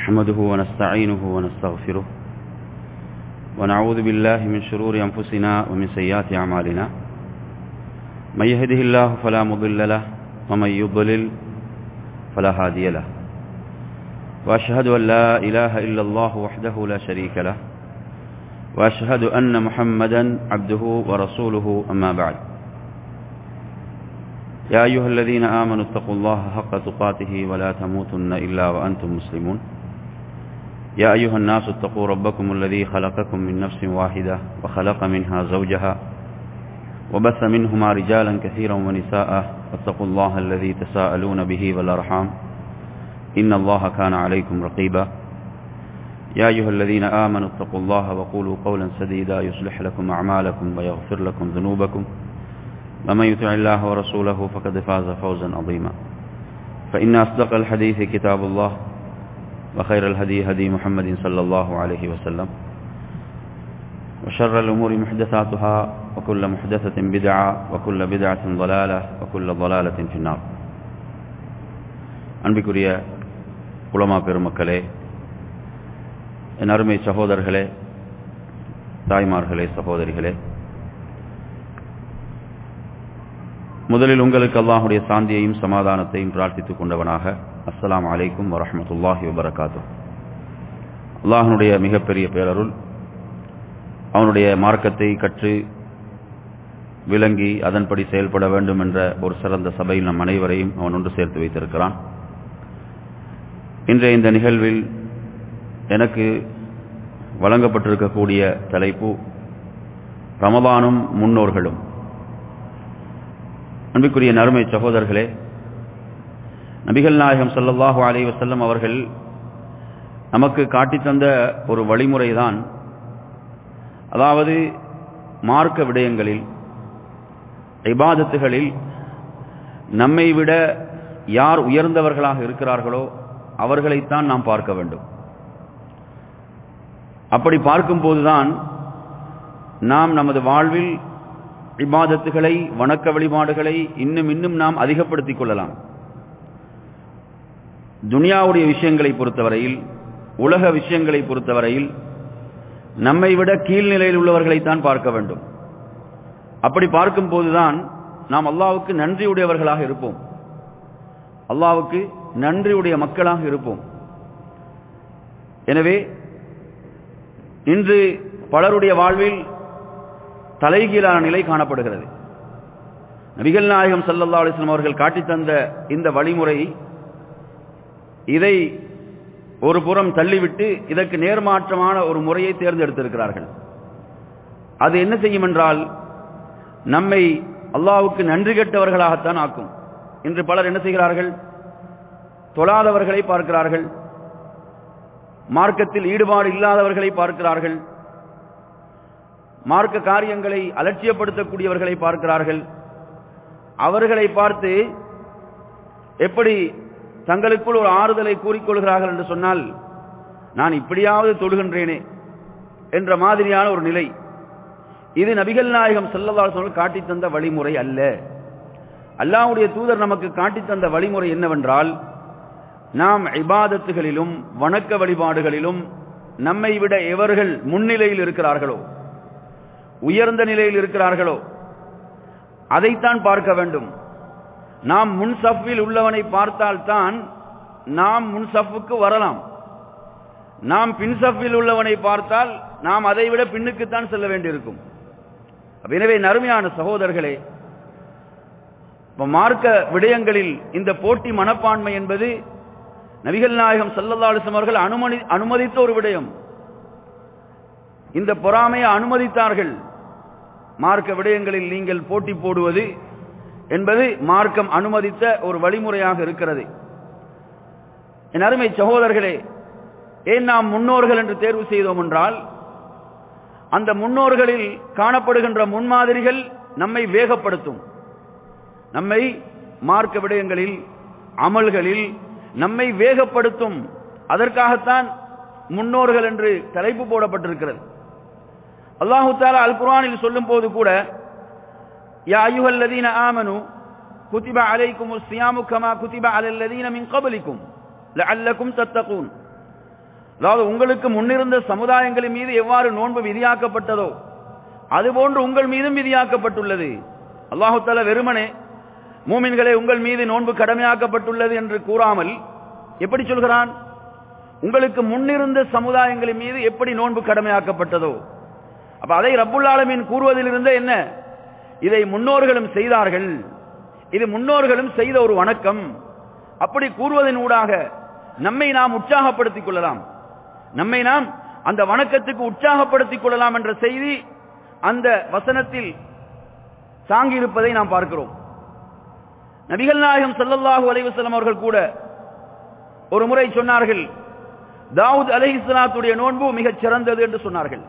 نحمده ونستعينه ونستغفره ونعوذ بالله من شرور أنفسنا ومن سيئات أعمالنا من يهده الله فلا مضل له ومن يضلل فلا هادي له وأشهد أن لا إله إلا الله وحده لا شريك له وأشهد أن محمدا عبده ورسوله أما بعد يا أيها الذين آمنوا اتقوا الله حق تقاته ولا تموتن إلا وأنتم مسلمون يا أيها الناس اتقوا ربكم الذي خلقكم من نفس واحدة وخلق منها زوجها وبث منهما رجالا كثيرا ونساء واتقوا الله الذي تساءلون به والأرحام إن الله كان عليكم رقيبا يا أيها الذين آمنوا اتقوا الله وقولوا قولا سديدا يصلح لكم أعمالكم ويغفر لكم ذنوبكم ومن يطع الله ورسوله فقد فاز فوزا عظيما فإن أصدق الحديث كتاب الله وخير الهدي هدي محمد صلى الله عليه وسلم وشر الأمور محدثاتها وكل محدثة بدعة وكل بدعة ضلالة وكل ضلالة في النار அன்பிக்குரிய உலமா பெருமக்களே என் அருமை சகோதரர்களே தாய்மார்களே சகோதரிகளே முதலில் உங்களுக்கு அல்லாஹுடைய சாந்தியையும் சமாதானத்தையும் பிரார்த்தித்துக் கொண்டவனாக அஸ்லாம் அலைக்கும் வரமத்துல்லாஹி வபரகாத்து அல்லாஹனுடைய மிகப்பெரிய பேரருள் அவனுடைய மார்க்கத்தை கற்று விளங்கி அதன்படி செயல்பட வேண்டும் என்ற ஒரு சிறந்த சபையில் நம் அனைவரையும் அவன் ஒன்று சேர்த்து வைத்திருக்கிறான் இன்றைய இந்த நிகழ்வில் எனக்கு வழங்கப்பட்டிருக்கக்கூடிய தலைப்பு ரமதானும் முன்னோர்களும் அன்பிற்குரிய நறுமை சகோதரர்களே நபிகள் நாயகம் சல்லல்லாஹு அலி வசல்லம் அவர்கள் நமக்கு காட்டித்தந்த ஒரு வழிமுறைதான் அதாவது மார்க்க விடயங்களில் இபாதத்துகளில் நம்மை விட யார் உயர்ந்தவர்களாக இருக்கிறார்களோ அவர்களைத்தான் நாம் பார்க்க வேண்டும் அப்படி பார்க்கும்போதுதான் நாம் நமது வாழ்வில் இபாதத்துகளை வணக்க வழிபாடுகளை இன்னும் இன்னும் நாம் அதிகப்படுத்திக் கொள்ளலாம் துனியாவுடைய விஷயங்களை பொறுத்தவரையில் உலக விஷயங்களை பொறுத்தவரையில் நம்மை விட கீழ்நிலையில் உள்ளவர்களைத்தான் பார்க்க வேண்டும் அப்படி பார்க்கும்போதுதான் நாம் அல்லாவுக்கு நன்றியுடையவர்களாக இருப்போம் அல்லாவுக்கு நன்றியுடைய மக்களாக இருப்போம் எனவே இன்று பலருடைய வாழ்வில் தலைகீழான நிலை காணப்படுகிறது நபிகள் நாயகம் சல்லல்லா அலிஸ்லாம் அவர்கள் காட்டித்தந்த இந்த வழிமுறை இதை ஒரு புறம் தள்ளிவிட்டு இதற்கு நேர்மாற்றமான ஒரு முறையை தேர்ந்தெடுத்திருக்கிறார்கள் அது என்ன செய்யும் என்றால் நம்மை அல்லாவுக்கு நன்றி கெட்டவர்களாகத்தான் ஆக்கும் இன்று பலர் என்ன செய்கிறார்கள் தொழாதவர்களை பார்க்கிறார்கள் மார்க்கத்தில் ஈடுபாடு இல்லாதவர்களை பார்க்கிறார்கள் மார்க்க காரியங்களை அலட்சியப்படுத்தக்கூடியவர்களை பார்க்கிறார்கள் அவர்களை பார்த்து எப்படி தங்களுக்குள் ஒரு ஆறுதலை கூறிக்கொள்கிறார்கள் என்று சொன்னால் நான் இப்படியாவது தொழுகின்றேனே என்ற மாதிரியான ஒரு நிலை இது நபிகள் நாயகம் செல்லவாசர்கள் காட்டி தந்த வழிமுறை அல்ல அல்லாவுடைய தூதர் நமக்கு காட்டி தந்த வழிமுறை என்னவென்றால் நாம் இபாதத்துகளிலும் வணக்க வழிபாடுகளிலும் நம்மை விட எவர்கள் முன்னிலையில் இருக்கிறார்களோ உயர்ந்த நிலையில் இருக்கிறார்களோ அதைத்தான் பார்க்க வேண்டும் நாம் முன் சஃபில் உள்ளவனை பார்த்தால்தான் நாம் முன் சஃபுக்கு வரலாம் நாம் பின் சஃபில் உள்ளவனை பார்த்தால் நாம் அதை விட பின்னுக்குத்தான் செல்ல வேண்டியிருக்கும் எனவே நறுமையான சகோதரர்களே மார்க்க விடயங்களில் இந்த போட்டி மனப்பான்மை என்பது நபிகள் நாயகம் சல்லல்லாலிசம் அவர்கள் அனுமதி அனுமதித்த ஒரு விடயம் இந்த பொறாமையை அனுமதித்தார்கள் மார்க்க விடயங்களில் நீங்கள் போட்டி போடுவது என்பது மார்க்கம் அனுமதித்த ஒரு வழிமுறையாக இருக்கிறது என் அருமை சகோதரர்களே ஏன் நாம் முன்னோர்கள் என்று தேர்வு செய்தோம் என்றால் அந்த முன்னோர்களில் காணப்படுகின்ற முன்மாதிரிகள் நம்மை வேகப்படுத்தும் நம்மை மார்க்க விடயங்களில் அமல்களில் நம்மை வேகப்படுத்தும் அதற்காகத்தான் முன்னோர்கள் என்று தலைப்பு போடப்பட்டிருக்கிறது அல்லாஹு தாலா அல் குரானில் சொல்லும் போது கூட யா ஐயுஹல்லதீன ஆமனு குதிப அலைக்கும் சியாமு கமா குதிப அலல்லதீன மின் கபலிக்கும் லஅல்லக்கும் தத்தகூன் அதாவது உங்களுக்கு முன்னிருந்த சமுதாயங்களின் மீது எவ்வாறு நோன்பு விதியாக்கப்பட்டதோ அதுபோன்று உங்கள் மீதும் விதியாக்கப்பட்டுள்ளது அல்லாஹு தாலா வெறுமனே மூமின்களே உங்கள் மீது நோன்பு கடமையாக்கப்பட்டுள்ளது என்று கூறாமல் எப்படி சொல்கிறான் உங்களுக்கு முன்னிருந்த சமுதாயங்களின் மீது எப்படி நோன்பு கடமையாக்கப்பட்டதோ அப்ப அதை ரப்புல் ஆலமீன் கூறுவதிலிருந்து என்ன இதை முன்னோர்களும் செய்தார்கள் இது முன்னோர்களும் செய்த ஒரு வணக்கம் அப்படி கூறுவதன் ஊடாக நம்மை நாம் உற்சாகப்படுத்திக் கொள்ளலாம் நம்மை நாம் அந்த வணக்கத்துக்கு உற்சாகப்படுத்திக் கொள்ளலாம் என்ற செய்தி அந்த வசனத்தில் சாங்கியிருப்பதை நாம் பார்க்கிறோம் நபிகள் நாயகம் ஸல்லல்லாஹு அலைஹி வஸல்லம் அவர்கள் கூட ஒரு முறை சொன்னார்கள் தாவூத் அலைஹிஸ்ஸலாத்துடைய நோன்பு மிகச் சிறந்தது என்று சொன்னார்கள்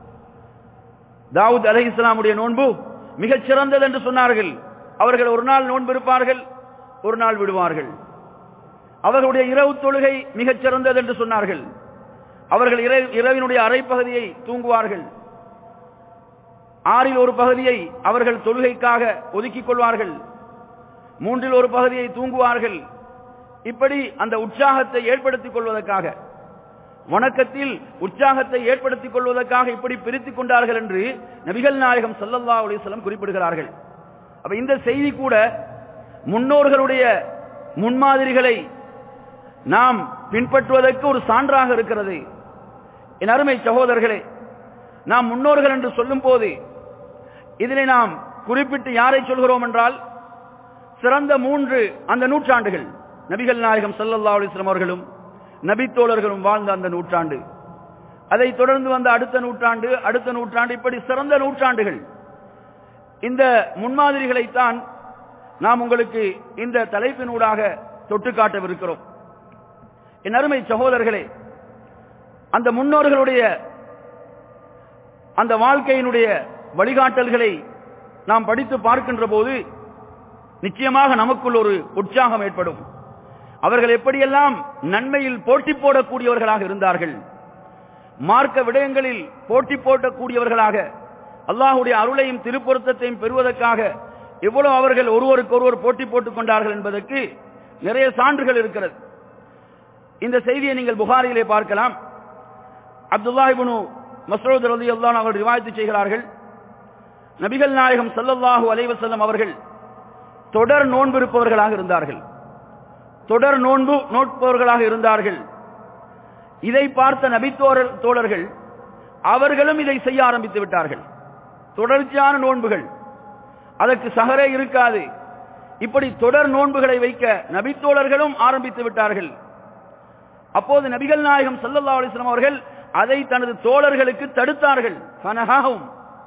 தாவூத் அலைஹிஸ்ஸலாமுடைய நோன்பு மிகச் சிறந்தது என்று சொன்னார்கள் அவர்கள் ஒரு நாள் நோன்பு இருப்பார்கள் ஒரு நாள் விடுவார்கள் அவர்களுடைய இரவு தொழுகை மிகச் சிறந்தது என்று சொன்னார்கள் அவர்கள் இறை- இரவினுடைய அரைப்பகுதியை தூங்குவார்கள் ஆறில் ஒரு பகுதியை அவர்கள் தொழுகைக்காக ஒதுக்கிக் கொள்வார்கள் மூன்றில் ஒரு பகுதியை தூங்குவார்கள் இப்படி அந்த உற்சாகத்தை ஏற்படுத்திக் கொள்வதற்காக வணக்கத்தில் உற்சாகத்தை ஏற்படுத்திக் கொள்வதற்காக இப்படி பிரித்துக் கொண்டார்கள் என்று நபிகள் நாயகம் ஸல்லல்லாஹு அலைஹி வஸல்லம் குறிப்பிடுகிறார்கள் அப்ப இந்த செய்தி கூட முன்னோர்களுடைய முன்மாதிரிகளை நாம் பின்பற்றுவதற்கு ஒரு சான்றாக இருக்கிறது என் அருமை சகோதரர்களே நாம் முன்னோர்கள் என்று சொல்லும் போது இதிலே நாம் குறிப்பிட்டு யாரை சொல்கிறோம் என்றால் சிறந்த மூன்று அந்த நூற்றாண்டுகள் நபிகள் நாயகம் ஸல்லல்லாஹு அலைஹி வஸல்லம் அவர்களும் நபித்தோழர்களும் வாழ்ந்த அந்த நூற்றாண்டு அதை தொடர்ந்து வந்த அடுத்த நூற்றாண்டு அடுத்த நூற்றாண்டு இப்படி சிறந்த நூற்றாண்டுகள் இந்த முன்மாதிரிகளைத்தான் நாம் உங்களுக்கு இந்த தலைப்பினூடாக தொட்டு காட்டவிருக்கிறோம் என் அருமை சகோதரர்களே அந்த முன்னோர்களுடைய அந்த வாழ்க்கையினுடைய வழிகாட்டல்களை நாம் படித்து பார்க்கின்ற போது நிச்சயமாக நமக்குள் ஒரு உற்சாகம் ஏற்படும் அவர்கள் எப்படியெல்லாம் நன்மையில் போட்டி போடக்கூடியவர்களாக இருந்தார்கள் மார்க்க விடயங்களில் போட்டி போடக்கூடியவர்களாக அல்லாஹுடைய அருளையும் திருப்பொருத்தத்தையும் பெறுவதற்காக எவ்வளவு அவர்கள் ஒருவருக்கு ஒருவர் போட்டி போட்டுக் கொண்டார்கள் என்பதற்கு நிறைய சான்றுகள் இருக்கிறது இந்த செய்தியை நீங்கள் புகாரிலே பார்க்கலாம் அப்துல்லாஹிபுனு மசூத் ரதி அல்லான் அவர்கள் ரிவாயத்து செய்கிறார்கள் நபிகள் நாயகம் ஸல்லல்லாஹு அலைஹி வஸல்லம் அவர்கள் தொடர் நோன்பு இருப்பவர்களாக இருந்தார்கள் தொடர் நோன்பு நோட்பவர்களாக இருந்தார்கள் இதை பார்த்த நபித்தோழர் தோழர்கள் அவர்களும் இதை செய்ய ஆரம்பித்து விட்டார்கள் தொடர்ச்சியான நோன்புகள் அதற்கு சகரே இருக்காது இப்படி தொடர் நோன்புகளை வைக்க நபித்தோழர்களும் ஆரம்பித்து விட்டார்கள் அப்போது நபிகள் நாயகம் ஸல்லல்லாஹு அலைஹி வஸல்லம் அவர்கள் அதை தனது தோழர்களுக்கு தடுத்தார்கள் ஃபனஹாஹும்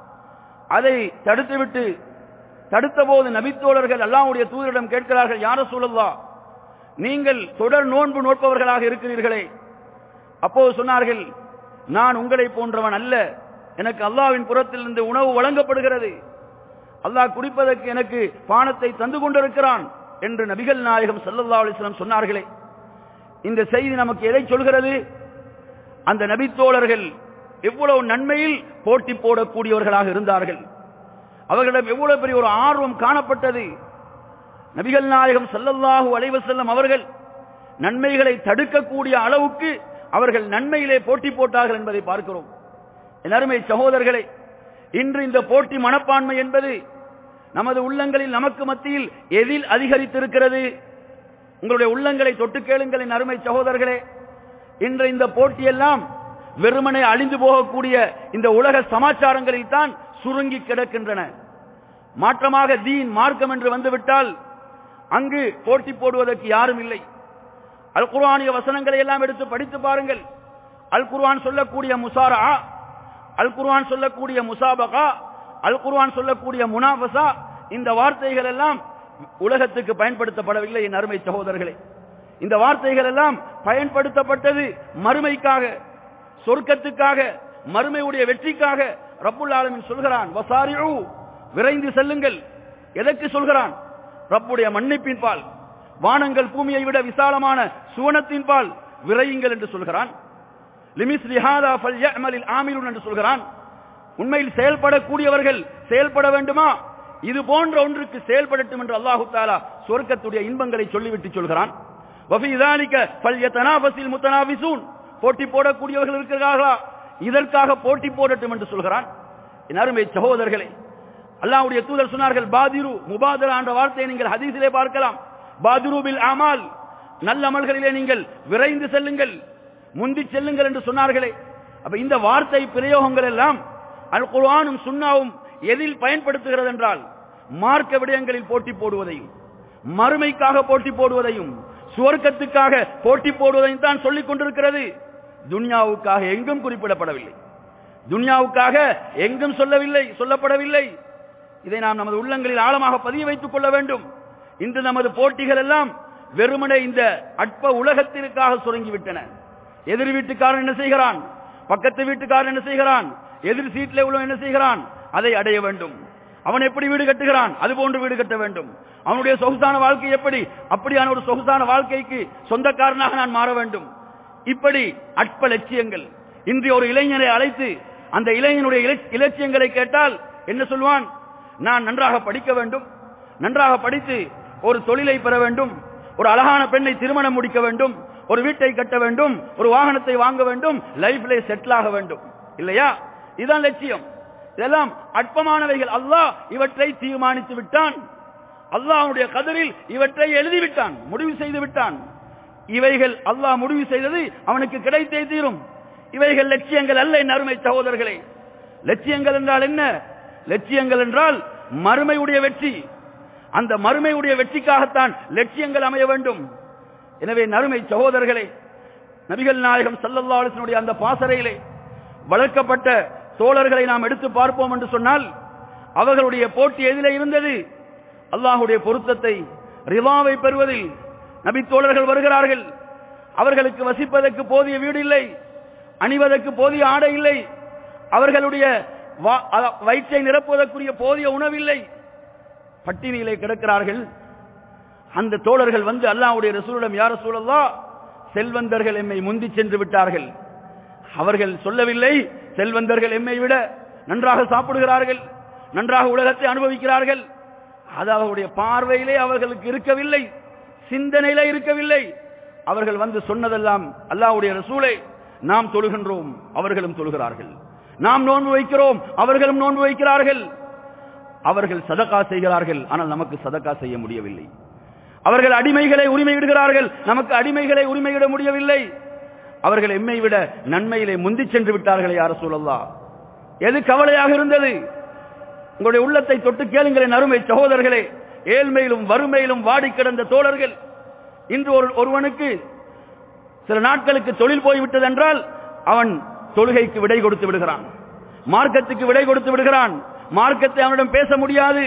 அதை தடுத்துவிட்டு தடுத்த போது நபித்தோழர்கள் அல்லாஹ்வுடைய தூதரிடம் கேட்கிறார்கள் யார சூழல்லா நீங்கள் தொடர் நோன்பு நோட்பவர்களாக இருக்கிறீர்களே அப்போது சொன்னார்கள் நான் உங்களை போன்றவன் அல்ல எனக்கு அல்லாஹ்வின் புறத்திலிருந்து உணவு வழங்கப்படுகிறது அல்லாஹ் குடிப்பதற்கு எனக்கு பானத்தை தந்து கொண்டிருக்கிறான் என்று நபிகள் நாயகம் ஸல்லல்லாஹு அலைஹி வஸல்லம் சொன்னார்களே இந்த செய்தி நமக்கு எதை சொல்கிறது அந்த நபித்தோழர்கள் எவ்வளவு நன்மையில் போட்டி போடக்கூடியவர்களாக இருந்தார்கள் அவர்களிடம் எவ்வளவு பெரிய ஒரு ஆர்வம் காணப்பட்டது நபிகள் நாயகம் ஸல்லல்லாஹு அலைஹி வஸல்லம் அவர்கள் நன்மைகளை தடுக்கக்கூடிய அளவுக்கு அவர்கள் நன்மையிலே போட்டி போட்டார்கள் என்பதை பார்க்கிறோம் என் அருமை சகோதரர்களே இன்று இந்த போட்டி மனப்பான்மை என்பது நமது உள்ளங்களில் நமக்கு மத்தியில் எதில் அதிகரித்திருக்கிறது உங்களுடைய உள்ளங்களை தொட்டு கேளுங்கள் என் அருமை சகோதரர்களே இன்று இந்த போட்டியெல்லாம் வெறுமனே அழிந்து போகக்கூடிய இந்த உலக சமாச்சாரங்களில் தான் சுருங்கி கிடக்கின்றன மாற்றமாக தீன் மார்க்கம் என்று வந்துவிட்டால் அங்கு போட்டி போடுவதற்கு யாரும் இல்லை அல் குர்ஆனிய வசனங்களை எல்லாம் எடுத்து படித்து பாருங்கள் அல் குர்ஆன் சொல்லக்கூடிய முசாரா அல் குர்ஆன் சொல்லக்கூடிய முசாபகா அல் குர்ஆன் சொல்லக்கூடிய முனாஃபசா இந்த வார்த்தைகள் எல்லாம் உலகத்துக்கு பயன்படுத்தப்படவில்லை என் அருமை சகோதரர்களே இந்த வார்த்தைகள் எல்லாம் பயன்படுத்தப்பட்டது மறுமைக்காக சொர்க்கத்துக்காக மறுமையுடைய வெற்றிக்காக ரப்புல் ஆலமின் சொல்கிறான் வசாரிஉ விரைந்து செல்லுங்கள் எதற்கு சொல்கிறான் ரப்புடைய மன்னிப்பின் பால் வானங்கள் பூமியை விட விசாலமான சுவனத்தின் பால் விரையுங்கள் என்று சொல்கிறான் லிமிஸ் லிஹாதா ஃபல்யஅமலில் ஆமிலுன் என்று சொல்கிறான் உண்மையில் செயல்படக்கூடியவர்கள் செயல்பட வேண்டுமா இது போன்ற ஒன்றுக்கு செயல்படட்டும் என்று அல்லாஹு தாலா சொர்க்கத்துடைய இன்பங்களை சொல்லிவிட்டு சொல்கிறான் வஃபி ذلك فليتنافس المتنافسون போட்டி போடக்கூடியவர்கள் இருக்கிறார்களா இதற்காக போட்டி போடட்டும் என்று சொல்கிறான் என் அருமை சகோதரர்களே அல்லாஹ்வுடைய தூதர் சொன்னார்கள் பாதிரு முபாதரா என்ற வார்த்தையை நீங்கள் ஹதீஸிலே பார்க்கலாம் பாதிரு பில் அமால் நல்ல அமல்களிலே நீங்கள் விரைந்து செல்லுங்கள் முந்தி செல்லுங்கள் என்று சொன்னார்களே அப்ப இந்த வார்த்தை பிரயோகங்கள் எல்லாம் அல் குர்ஆனும் சுன்னாவும் எதில் பயன்படுத்துகிறது என்றால் மார்க்க விடயங்களில் போட்டி போடுவதையும் மறுமைக்காக போட்டி போடுவதையும் சுவர்க்கத்துக்காக போட்டி போடுவதையும் தான் சொல்லிக் கொண்டிருக்கிறது துன்யாவுக்காக எங்கும் குறிப்பிடப்படவில்லை துன்யாவுக்காக எங்கும் சொல்லவில்லை சொல்லப்படவில்லை இதை நாம் நமது உள்ளங்களில் ஆழமாக பதிய வைத்துக் கொள்ள வேண்டும் இன்று நமது போட்டிகள் எல்லாம் வெறுமனே இந்த அற்ப உலகத்திற்காக சுருங்கிவிட்டன எதிர் வீட்டுக்காரன் என்ன செய்கிறான் பக்கத்து வீட்டுக்காரன் என்ன செய்கிறான் எதிர் சீட்டில் உள்ள என்ன செய்கிறான் அதை அடைய வேண்டும் அவன் எப்படி வீடு கட்டுகிறான் அது போன்று வீடு கட்ட வேண்டும் அவனுடைய சொகுசான வாழ்க்கை எப்படி அப்படியான ஒரு சொகுசான வாழ்க்கைக்கு சொந்தக்காரனாக நான் மாற வேண்டும் இப்படி அற்ப லட்சியங்கள் இன்று ஒரு இளைஞரை அழைத்து அந்த இளைஞனுடைய இலட்சி- இலட்சியங்களை கேட்டால் என்ன சொல்வான் நான் நன்றாக படிக்க வேண்டும் நன்றாக படித்து ஒரு தொழிலை பெற வேண்டும் ஒரு அழகான பெண்ணை திருமணம் முடிக்க வேண்டும் ஒரு வீட்டை கட்ட வேண்டும் ஒரு வாகனத்தை வாங்க வேண்டும் லைஃப்ல செட்டில் ஆக வேண்டும் இல்லையா இதுதான் லட்சியம் இதெல்லாம் அற்பமானவைகள் அல்லாஹ் இவற்றை தீர்மானித்து விட்டான் அல்லாஹ்வுடைய கதரில் இவற்றை எழுதிவிட்டான் முடிவு செய்து விட்டான் இவைகள் அல்லாஹ் முடிவு செய்தது அவனுக்கு கிடைத்தே தீரும் இவைகள் லட்சியங்கள் அல்ல என் அருமை சகோதரர்களே லட்சியங்கள் என்றால் என்ன லட்சியங்கள் என்றால் மறுமையுடைய வெற்றி அந்த மறுமையுடைய வெற்றிக்காகத்தான் லட்சியங்கள் அமைய வேண்டும் எனவே நறுமை சகோதரர்களே நபிகள் நாயகம் ஸல்லல்லாஹு அலைஹி வஸல்லம் அந்த பாசறையிலே வளர்க்கப்பட்ட தோழர்களை நாம் எடுத்து பார்ப்போம் என்று சொன்னால் அவர்களுடைய போட்டி எதிலே இருந்தது அல்லாஹ்வுடைய பொருத்தத்தை ரிவாவை பெறுவதில் நபி தோழர்கள் வருகிறார்கள் அவர்களுக்கு வசிப்பதற்கு போதிய வீடு இல்லை அணிவதற்கு போதிய ஆடை இல்லை அவர்களுடைய வா- அ- வயிற்றை நிரப்புவதற்குரிய போதிய உணவில்லை பட்டினியிலே கிடக்கிறார்கள் அந்த தோழர்கள் வந்து அல்லாஹ்வுடைய ரசூலிடம் யார் ரசூலல்லா செல்வந்தர்கள் எம்மை முந்தி சென்று விட்டார்கள் அவர்கள் சொல்லவில்லை செல்வந்தர்கள் எம்மை விட நன்றாக சாப்பிடுகிறார்கள் நன்றாக உலகத்தை அனுபவிக்கிறார்கள் அது அவர்களுடைய பார்வையிலே அவர்களுக்கு இருக்கவில்லை சிந்தனையிலே இருக்கவில்லை அவர்கள் வந்து சொன்னதெல்லாம் அல்லாஹ்வுடைய ரசூலை நாம் தொழுகின்றோம் அவர்களும் தொழுகிறார்கள் நாம் நோன்பு வைக்கிறோம் அவர்களும் நோன்பு வைக்கிறார்கள் அவர்கள் சதகா செய்கிறார்கள் ஆனால் நமக்கு சதகா செய்ய முடியவில்லை அவர்கள் அடிமைகளை உரிமையிடுகிறார்கள் நமக்கு அடிமைகளை உரிமையிட முடியவில்லை அவர்கள் எம்மை விட நன்மையிலே முந்திச் சென்று விட்டார்களே யார சூழல்லா எது கவலையாக இருந்தது உங்களுடைய உள்ளத்தை தொட்டு கேளுங்களேன் அருமை சகோதரர்களே ஏழ்மையிலும் வறுமையிலும் வாடி கிடந்த தோழர்கள் இன்று ஒரு ஒருவனுக்கு சில நாட்களுக்கு தொழில் போய்விட்டது என்றால் அவன் தொழுகைக்கு விடை கொடுத்து விடுகிறான் மார்க்கத்துக்கு விடை கொடுத்து விடுகிறான் மார்க்கத்தை அவனிடம் பேச முடியாது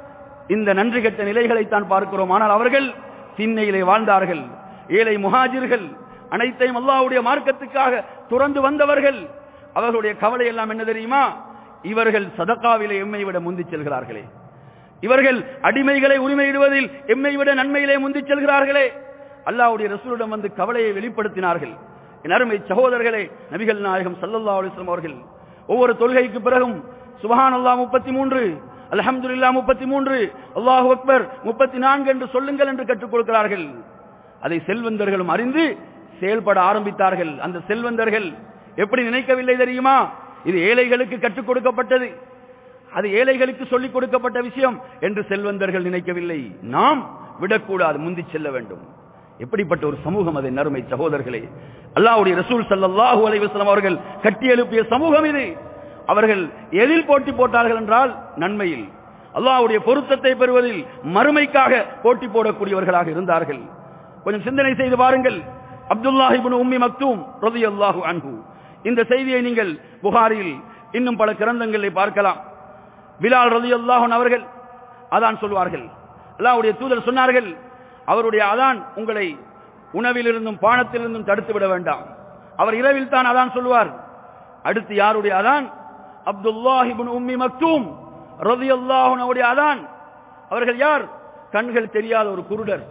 இந்த நன்றி கெட்ட நிலைகளைத்தான் பார்க்கிறோம் ஆனால் அவர்கள் திண்ணையிலே வாழ்ந்தார்கள் ஏழை முஹாஜிர்கள் அனைத்தையும் அல்லாஹ்வுடைய மார்க்கத்துக்காக துறந்து வந்தவர்கள் அவர்களுடைய கவலை எல்லாம் என்ன தெரியுமா இவர்கள் சதக்காவிலே எம்மை விட முந்திச் செல்கிறார்களே இவர்கள் அடிமைகளை உரிமையிடுவதில் எம்மை விட நன்மையிலே முந்திச் செல்கிறார்களே அல்லாஹ்வுடைய ரசூலிடம் வந்து கவலையை வெளிப்படுத்தினார்கள் என் அருமை சகோதரர்களே நபிகள் நாயகம் ஸல்லல்லாஹு அலைஹி வஸல்லம் அவர்கள் ஒவ்வொரு தொழுகைக்கு பிறகும் சுபஹான் அல்லாஹ் முப்பத்தி மூன்று அல்ஹம்துலில்லா முப்பத்தி மூன்று அல்லாஹு அக்பர் முப்பத்தி நான்கு என்று சொல்லுங்கள் என்று கற்றுக் கொடுக்கிறார்கள் அதை செல்வந்தர்களும் அறிந்து செயல்பட ஆரம்பித்தார்கள் அந்த செல்வந்தர்கள் எப்படி நினைக்கவில்லை தெரியுமா இது ஏழைகளுக்கு கற்றுக் கொடுக்கப்பட்டது அது ஏழைகளுக்கு சொல்லிக் கொடுக்கப்பட்ட விஷயம் என்று செல்வந்தர்கள் நினைக்கவில்லை நாம் விடக்கூடாது முந்தி செல்ல வேண்டும் எப்படிப்பட்ட ஒரு சமூகம் அதை நறுமை சகோதரர்களே அல்லாஹ்வுடைய ரசூல் ஸல்லல்லாஹு அலைஹி வஸல்லம் அவர்கள் கட்டி எழுப்பிய சமூகம் இது அவர்கள் எதில் போட்டி போட்டார்கள் என்றால் நன்மையில் அல்லாஹ்வுடைய பொருத்தத்தை பெறுவதில் மறுமைக்காக போட்டி போடக்கூடியவர்களாக இருந்தார்கள் கொஞ்சம் சிந்தனை செய்து பாருங்கள் அப்துல்லாஹ் இப்னு உம்மி மக்தூம் ரலியல்லாஹு அன்ஹு இந்த செய்தியை நீங்கள் புகாரில் இன்னும் பல கிரந்தங்களை பார்க்கலாம் பிலால் ரலியல்லாஹு அன்ஹு அவர்கள் அதான் சொல்வார்கள் அல்லாஹ்வுடைய தூதர் சொன்னார்கள் அவருடைய அதான் உங்களை உணவிலிருந்தும் பானத்திலிருந்தும் தடுத்து விட வேண்டாம் அவர் இரவில் தான் அதான் சொல்லுவார் அடுத்து யாருடைய அதான் அப்துல்லாஹ் இப்னு உம்மி மக்தூம் ரலியல்லாஹு அன்ஹுடைய அதான் அவர்கள் யார் கண்கள் தெரியாத ஒரு குருடர்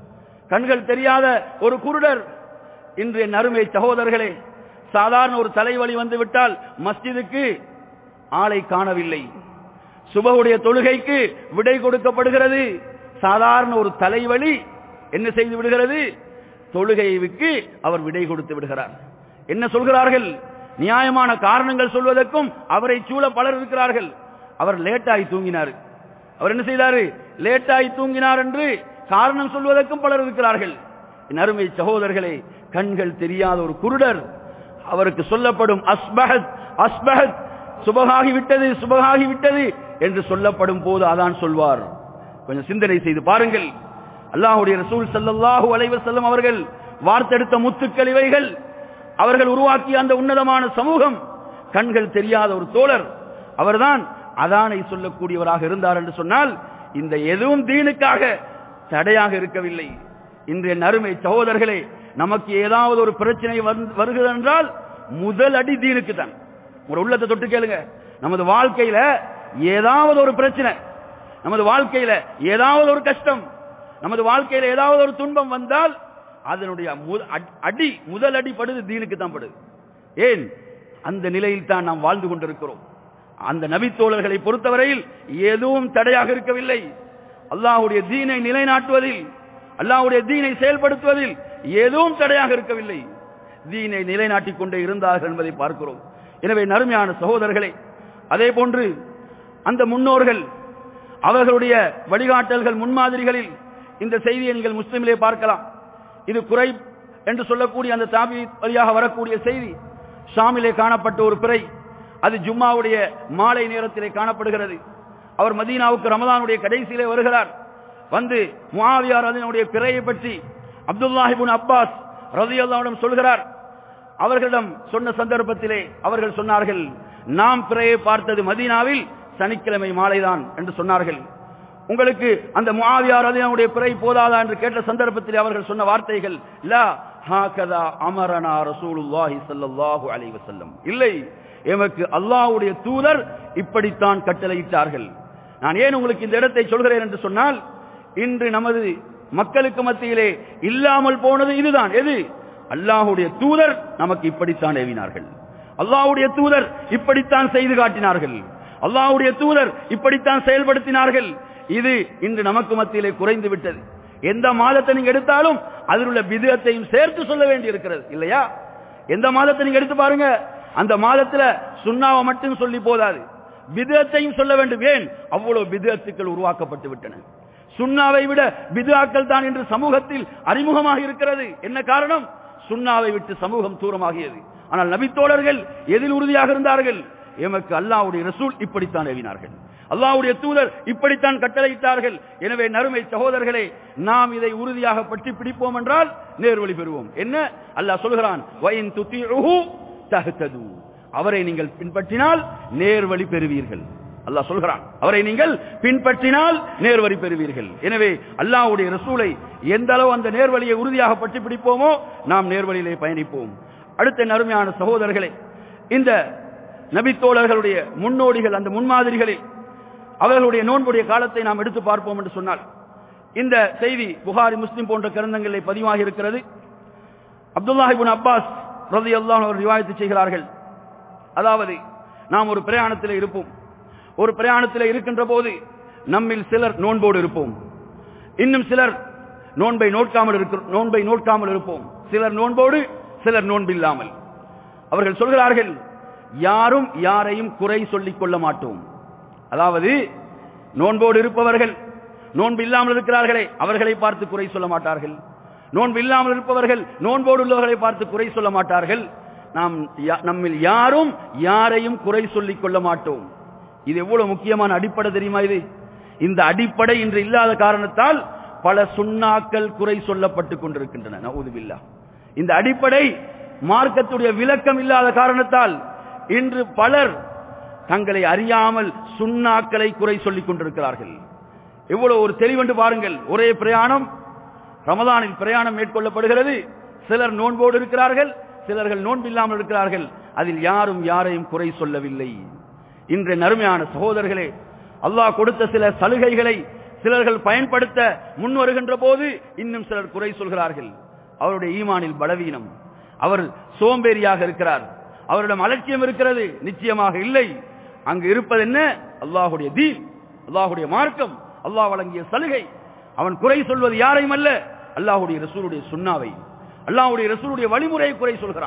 கண்கள் தெரியாத ஒரு குருடர் இன்று என் அருமை சகோதரர்களே சாதாரண ஒரு தலைவலி வந்து விட்டால் மஸ்ஜிதுக்கு ஆளை காணவில்லை சுபகுடைய தொழுகைக்கு விடை கொடுக்கப்படுகிறது சாதாரண ஒரு தலைவலி என்ன செய்து விடுகிறது தொழுகைக்கு அவர் விடை கொடுத்து விடுகிறார் என்ன சொல்கிறார்கள் நியாயமான காரணங்கள் சொல்வதற்கும் அவரை சூழ பலர் இருக்கிறார்கள் அவர் லேட்டாகி தூங்கினார் அவர் என்ன செய்தாரு லேட்டாகி தூங்கினார் என்று காரணம் சொல்வதற்கும் பலர் இருக்கிறார்கள் என் அருமை சகோதரர்களே கண்கள் தெரியாத ஒரு குருடர் அவருக்கு சொல்லப்படும் அஸ்பஹத் அஸ்பஹத் சுபகாகி விட்டது சுபகாகி விட்டது என்று சொல்லப்படும் போது அதான் சொல்வார் கொஞ்சம் சிந்தனை செய்து பாருங்கள் அல்லாஹுடைய ரசூல் சல்லல்லாஹு அலைவசல்லம் அவர்கள் வார்த்தெடுத்த முத்துக்கள் இவைகள் அவர்கள் உருவாக்கிய அந்த உன்னதமான சமூகம் கண்கள் தெரியாத ஒரு தோழர் அவர்தான் அதானை சொல்லக்கூடியவராக இருந்தார் என்று சொன்னால் இந்த எதுவும் தீனுக்காக தடையாக இருக்கவில்லை இன்றைய நறுமை சகோதரர்களே நமக்கு ஏதாவது ஒரு பிரச்சனை வருகிறது என்றால் முதல் அடி தீனுக்கு தான் ஒரு உள்ளத்தை தொட்டு கேளுங்க நமது வாழ்க்கையில ஏதாவது ஒரு பிரச்சனை நமது வாழ்க்கையில ஏதாவது ஒரு கஷ்டம் நமது வாழ்க்கையில ஏதாவது ஒரு துன்பம் வந்தால் அதனுடைய அடி முதல் அடி படுது தீனுக்கு தான் படுது ஏன் அந்த நிலையில் தான் நாம் வாழ்ந்து கொண்டிருக்கிறோம் அந்த நபித்தோழர்களை பொறுத்தவரையில் எதுவும் தடையாக இருக்கவில்லை அல்லாஹுடைய தீனை நிலைநாட்டுவதில் அல்லாஹுடைய தீனை செயல்படுத்துவதில் எதுவும் தடையாக இருக்கவில்லை தீனை நிலைநாட்டிக் கொண்டே இருந்தார்கள் என்பதை பார்க்கிறோம் எனவே நறுமையான சகோதரர்களே அதே போன்று அந்த முன்னோர்கள் அவர்களுடைய வழிகாட்டல்கள் முன்மாதிரிகளில் இந்த செய்தியை நீங்கள் முஸ்லிமிலே பார்க்கலாம் இது குறை என்று சொல்லக்கூடிய அந்த தாபி வழியாக வரக்கூடிய செய்தி ஷாமிலே காணப்பட்ட ஒரு பிறை அது ஜும்மாவுடைய மாலை நேரத்திலே காணப்படுகிறது அவர் மதீனாவுக்கு ரமதானுடைய கடைசியிலே வருகிறார் வந்து முஆவியார் அதனுடைய பிறையை பற்றி அப்துல்லாஹிபுன் அப்பாஸ் ரதியல்லாவிடம் சொல்கிறார் அவர்களிடம் சொன்ன சந்தர்ப்பத்திலே அவர்கள் சொன்னார்கள் நாம் பிறையை பார்த்தது மதீனாவில் சனிக்கிழமை மாலைதான் என்று சொன்னார்கள் உங்களுக்கு அந்த முஆவியார் அதனுடைய பிறை போதாதா என்று கேட்ட சந்தர்ப்பத்தில் அவர்கள் சொன்ன வார்த்தைகள் லா ஹாகதா அமரனா ரசூலுல்லாஹி ஸல்லல்லாஹு அலைஹி வஸல்லம் இல்லை எமக்கு அல்லாஹ்வுடைய தூதர் இப்படித்தான் கட்டளையிட்டார்கள் நான் ஏன் உங்களுக்கு இந்த இடத்தை சொல்கிறேன் என்று சொன்னால் இன்று நமது மக்களுக்கு மத்தியிலே இல்லாமல் போனது இதுதான் எது அல்லாஹுடைய தூதர் நமக்கு இப்படித்தான் ஏவினார்கள் அல்லாஹுடைய தூதர் இப்படித்தான் செய்து காட்டினார்கள் அல்லாஹுடைய தூதர் இப்படித்தான் செயல்படுத்தினார்கள் இது இன்று நமக்கு மத்தியிலே குறைந்து விட்டது எந்த மாதத்தை நீங்க எடுத்தாலும் அதில் உள்ள விதத்தையும் சேர்த்து சொல்ல வேண்டி இருக்கிறது இல்லையா எந்த மாதத்தை நீங்க எடுத்து பாருங்க அந்த மாதத்துல சுண்ணாவை மட்டும் சொல்லி போதாது விதத்தையும் சொல்ல வேண்டும் ஏன் அவ்வளவு விதத்துக்கள் உருவாக்கப்பட்டு விட்டன சுண்ணாவை விட பிதுஆக்கள் தான் என்று சமூகத்தில் அறிமுகமாக இருக்கிறது என்ன காரணம் சுண்ணாவை விட்டு சமூகம் தூரமாகியது ஆனால் நபித்தோழர்கள் எதில் உறுதியாக இருந்தார்கள் எமக்கு அல்லாவுடைய ரசூல் இப்படித்தான் ஏவினார்கள் அல்லாவுடைய தூதர் இப்படித்தான் கட்டளையிட்டார்கள் எனவே நறுமை சகோதரர்களே நாம் இதை உறுதியாக பற்றி பிடிப்போம் என்றால் நேர்வழி பெறுவோம் என்ன அல்லாஹ் சொல்கிறான் வயின் துத்திஉஹு தஹ்தது அவரை நீங்கள் பின்பற்றினால் நேர்வழி பெறுவீர்கள் அல்லாஹ் சொல்கிறான் அவரை நீங்கள் பின்பற்றினால் நேர்வழி பெறுவீர்கள் எனவே அல்லாஹ்வுடைய ரசூலை எந்த அளவு அந்த நேர்வழியை உறுதியாக பற்றி பிடிப்போமோ நாம் நேர்வழியிலே பயணிப்போம் அடுத்த நறுமையான சகோதரர்களே இந்த நபித்தோழர்களுடைய முன்னோடிகள் அந்த முன்மாதிரிகளில் அவர்களுடைய நோன்புடைய காலத்தை நாம் எடுத்து பார்ப்போம் என்று சொன்னால் இந்த செய்தி புகாரி முஸ்லிம் போன்ற கிரந்தங்களில் பதிவாகி இருக்கிறது அப்துல்லாஹிபின் அப்பாஸ் ரதி அல்லாஹ் அவர் ரிவாயத்து செய்கிறார்கள் அதாவது நாம் ஒரு பிரயாணத்தில் இருப்போம் ஒரு பிரயாணத்தில் இருக்கின்ற போது நம்மில் சிலர் நோன்போடு இருப்போம் இன்னும் சிலர் நோன்பை நோட்காமல் இருக்கிற நோன்பை நோட்காமல் இருப்போம் சிலர் நோன்போடு சிலர் நோன்பில்லாமல் அவர்கள் சொல்கிறார்கள் யாரும் யாரையும் குறை சொல்லிக் கொள்ள மாட்டோம் அதாவது நோன்போடு இருப்பவர்கள் நோன்பு இல்லாமல் இருக்கிறார்களே அவர்களை பார்த்து குறை சொல்ல மாட்டார்கள் நோன்பு இல்லாமல் இருப்பவர்கள் நோன்போடு உள்ளவர்களை பார்த்து குறை சொல்ல மாட்டார்கள் நாம் நம்மில் யாரும் யாரையும் குறை சொல்லிக் கொள்ள மாட்டோம் இது எவ்வளவு முக்கியமான அடிப்படை தெரியுமா இது இந்த அடிப்படை இன்று இல்லாத காரணத்தால் பல சுண்ணாக்கள் குறை சொல்லப்பட்டுக் கொண்டிருக்கின்றன நவுதுபில்லா இந்த அடிப்படை மார்க்கத்துடைய விளக்கம் இல்லாத காரணத்தால் இன்று பலர் தங்களை அறியாமல் சுண்ணாக்களை குறை சொல்லிக் கொண்டிருக்கிறார்கள் எவ்வளவு ஒரு தெளிவென்று பாருங்கள் ஒரே பிரயாணம் ரமதானில் பிரயாணம் மேற்கொள்ளப்படுகிறது சிலர் நோன்போடு இருக்கிறார்கள் சிலர்கள் நோன்பில்லாமல் இருக்கிறார்கள் அதில் யாரும் யாரையும் குறை சொல்லவில்லை இன்றைய நறுமையான சகோதரர்களே அல்லாஹ் கொடுத்த சில சலுகைகளை சிலர்கள் பயன்படுத்த முன் வருகின்ற போது இன்னும் சிலர் குறை சொல்கிறார்கள் அவருடைய ஈமானில் பலவீனம் அவர் சோம்பேறியாக இருக்கிறார் அவரிடம் அலட்சியம் இருக்கிறது நிச்சயமாக இல்லை அங்கு இருப்பது என்ன அல்லாஹுடைய தீன் அல்லாஹுடைய மார்க்கம் அல்லாஹ் வழங்கிய சலுகை அவன் குறை சொல்வது யாரையும் அல்ல அல்லாஹுடைய ரசூலுடைய சுண்ணாவை அல்லாஹுடைய ரசூலுடைய வழிமுறையை குறை சொல்கிறான்